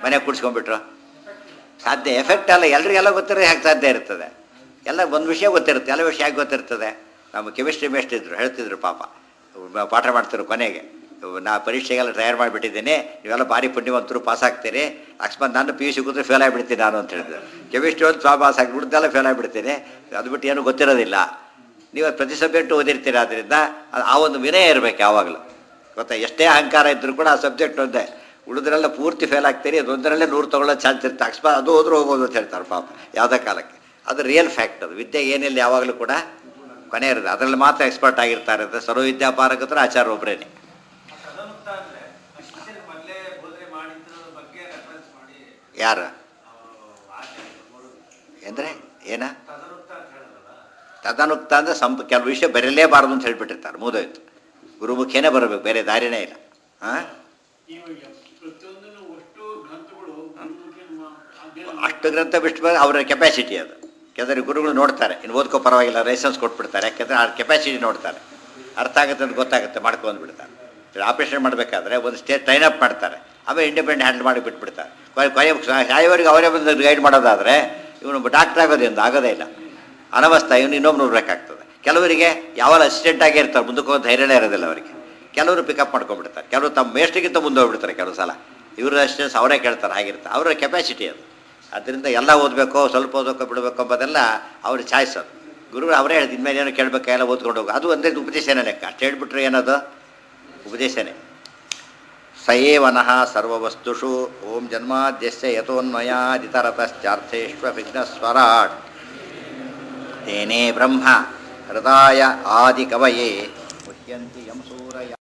ಮನೆಗೆ ಕುಡಿಸ್ಕೊಂಡ್ಬಿಟ್ರು ಸಾಧ್ಯ ಎಫೆಕ್ಟ್ ಅಲ್ಲ ಎಲ್ರಿಗೆಲ್ಲ ಗೊತ್ತಿರೋ ಹೇಗೆ ಸಾಧ್ಯ ಇರ್ತದೆ ಎಲ್ಲ ಒಂದು ವಿಷಯ ಗೊತ್ತಿರುತ್ತೆ ಎಲ್ಲ ವಿಷಯ ಹೇಗೆ ಗೊತ್ತಿರ್ತದೆ ನಮ್ಮ ಕೆಮಿಸ್ಟ್ರಿ ಮೇಸ್ಟ್ ಇದ್ರು ಹೇಳ್ತಿದ್ರು ಪಾಪ ಮ- ಪಾಠ ಮಾಡ್ತಿದ್ರು ಕೊನೆಗೆ ನಾ ಪರೀಕ್ಷೆಗೆಲ್ಲ ತಯಾರು ಮಾಡಿಬಿಟ್ಟಿದ್ದೀನಿ ನೀವೆಲ್ಲ ಭಾರಿ ಪುಣ್ಯವಂತರು ಪಾಸ್ ಆಗ್ತೀರಿ ಅಕಸ್ಮಾತ್ ನಾನು ಪಿ ಯು ಸಿ ಕೂತ್ರೆ ಫೇಲ್ ಆಗಿಬಿಡ್ತೀನಿ ನಾನು ಅಂತ ಹೇಳಿದ್ರು ಕೆಮಿಸ್ಟ್ರಿ ಒಂದು ಸ್ವಾ ಪಾಸ್ ಆಗಿಬಿಡ್ದೆಲ್ಲ ಫೇಲ್ ಆಗಿಬಿಡ್ತೀನಿ ಅದು ಬಿಟ್ಟು ಏನೂ ಗೊತ್ತಿರೋದಿಲ್ಲ ನೀವು ಅದು ಪ್ರತಿ ಸಬ್ಜೆಕ್ಟ್ ಓದಿರ್ತೀರ ಆದ್ದರಿಂದ ಅದು ಆ ಒಂದು ವಿನಯ ಇರಬೇಕು ಯಾವಾಗಲೂ ಗೊತ್ತಾ ಎಷ್ಟೇ ಅಹಂಕಾರ ಇದ್ದರೂ ಕೂಡ ಆ ಸಬ್ಜೆಕ್ಟ್ ಒಂದೇ ಉಳಿದ್ರೆಲ್ಲ ಪೂರ್ತಿ ಫೇಲ್ ಆಗ್ತೀರಿ ಅದೊಂದರಲ್ಲೇ ನೂರು ತೊಗೊಳ್ಳೋ ಚಾನ್ಸ್ ಇರುತ್ತೆ ಅಕಸ್ಮಾತ್ ಅದು ಹೋದ್ರೂ ಹೋಗ್ಬೋದು ಅಂತ ಹೇಳ್ತಾರೆ ಪಾಪ ಯಾವುದೇ ಕಾಲಕ್ಕೆ ಅದು ರಿಯಲ್ ಫ್ಯಾಕ್ಟ್ ಅದು ವಿದ್ಯೆ ಏನಿಲ್ಲ ಯಾವಾಗಲೂ ಕೂಡ ಕೊನೆ ಇರುತ್ತೆ ಅದರಲ್ಲಿ ಮಾತ್ರ ಎಕ್ಸ್ಪರ್ಟ್ ಆಗಿರ್ತಾರೆ ಅಂತ ಸರ್ವ ವಿದ್ಯಾಪಾರಕತ್ರ ಆಚಾರ ಒಬ್ಬರೇನೆ ತದನುಕ್ತ ಅಂದ್ರೆ ಶಿಷ್ಯರಿಗೆ ಮೊದಲೇ ಬೋಧನೆ ಮಾಡಿದ್ರ ಬಗ್ಗೆ ರೆಫರೆನ್ಸ್ ಮಾಡಿ ಯಾರು ಅವರು ಆಚರಣೆ ಅಂದರೆ ಏನ ತದನುಕ್ತ ಅಂತ ಹೇಳೋದಲ್ಲ ತದನುಕ್ತ ಅಂದರೆ ಸಂಪ ಕೆಲವು ವಿಷಯ ಬರಲೇಬಾರದು ಅಂತ ಹೇಳ್ಬಿಟ್ಟಿರ್ತಾರೆ ಮುಗಿದೋಯ್ತು ಗುರುಮುಖೇನೆ ಬರಬೇಕು ಬೇರೆ ದಾರಿನೇ ಇಲ್ಲ ಹಾಂ ಇವಾಗ ಪ್ರತಿಯೊಂದನ್ನು ಅಷ್ಟು ಗ್ರಂಥಗಳು ಗುರುಮುಖಿ ಮ- ಅಧ್ಯಯನ ಅಷ್ಟು ಗ್ರಂಥ ಬಿಟ್ಟು ಬಂದ್ರೆ ಅವರ ಕೆಪಾಸಿಟಿ ಅದು ಯಾಕಂದರೆ ಗುರುಗಳು ನೋಡ್ತಾರೆ ಇನ್ನು ಓದ್ಕೋ ಪರವಾಗಿಲ್ಲ ಲೈಸೆನ್ಸ್ ಕೊಟ್ಬಿಡ್ತಾರೆ ಯಾಕೆಂದರೆ ಆ ಕೆಪಾಸಿಟಿ ನೋಡ್ತಾರೆ ಅರ್ಥ ಆಗುತ್ತೆ ಅಂತ ಗೊತ್ತಾಗುತ್ತೆ ಮಾಡ್ಕೊಂಡ್ಬಿಡ್ತಾರೆ ಆಪರೇಷನ್ ಮಾಡಬೇಕಾದ್ರೆ ಒಂದು ಸ್ಟೇಜ್ ಟ್ರೈನ್ ಅಪ್ ಮಾಡ್ತಾರೆ ಆಮೇಲೆ ಇಂಡಿಪೆಂಡೆಂಟ್ ಹ್ಯಾಂಡಲ್ ಮಾಡಿ ಬಿಟ್ಬಿಡ್ತಾರೆ ಕೊನೆ ಕೊನೆ ಸಾಯೋವರೆಗೆ ಅವರೇ ಬಂದು ಗೈಡ್ ಮಾಡೋದಾದರೆ ಇವನು ಡಾಕ್ಟರ್ ಆಗೋದ್ರಿಂದ ಆಗೋದೇ ಇಲ್ಲ ಅನವಸ್ಥ ಇವನು ಇನ್ನೊಬ್ಬ ನೋಡ್ಬೇಕಾಗ್ತದೆ ಕೆಲವರಿಗೆ ಯಾವಾಗ ಅಸಿಸ್ಟೆಂಟ್ ಆಗೇ ಇರ್ತಾರೆ ಮುಂದಕ್ಕೆ ಹೋಗಿ ಧೈರ್ಯನೇ ಇರೋದಿಲ್ಲ ಅವರಿಗೆ ಕೆಲವರು ಪಿಕಪ್ ಮಾಡ್ಕೊಂಡ್ಬಿಡ್ತಾರೆ ಕೆಲವರು ತಮ್ಮ ಮೇಷ್ಟಿಗಿಂತ ಮುಂದೆ ಹೋಗ್ಬಿಡ್ತಾರೆ ಕೆಲವು ಸಲ ಇವರು ಅಸಿಸ್ಟೆನ್ಸ್ ಅವರೇ ಕೇಳ್ತಾರೆ ಹಾಗಿರ್ತಾರೆ ಅವರ ಕೆಪಾಸಿಟಿ ಅದು ಅದರಿಂದ ಎಲ್ಲ ಓದಬೇಕು ಸ್ವಲ್ಪ ಓದಬೇಕು ಬಿಡಬೇಕು ಎಂಬುದೆಲ್ಲ ಅವ್ರ ಚಾಯ್ಸ್ ಅದು ಗುರುಗಳು ಅವರೇ ಹೇಳ್ದು ಇನ್ಮೇಲೆ ಏನೋ ಕೇಳಬೇಕು ಎಲ್ಲ ಓದ್ಕೊಂಡು ಹೋಗು ಅದು ಒಂದೇ ಉಪದೇಶನೇ ಲೆಕ್ಕ ಅಷ್ಟು ಹೇಳ್ಬಿಟ್ರೆ ಏನದು ಉಪದೇಶನೇ ಸ ಏವನಃ ಸರ್ವವಸ್ತುಷು ಓಂ ಜನ್ಮಾದ್ಯಸ್ಯ ಯಥೋನ್ಮಯಾದಿತರತಶ್ಚಾರ್ಥೇಶ್ವ ವಿಘ್ನಸ್ವರಾಟ್ ತೇನೇ ಬ್ರಹ್ಮ ಹೃದಯ ಆದಿಕವಯೇ ಮುಹ್ಯಂತಿ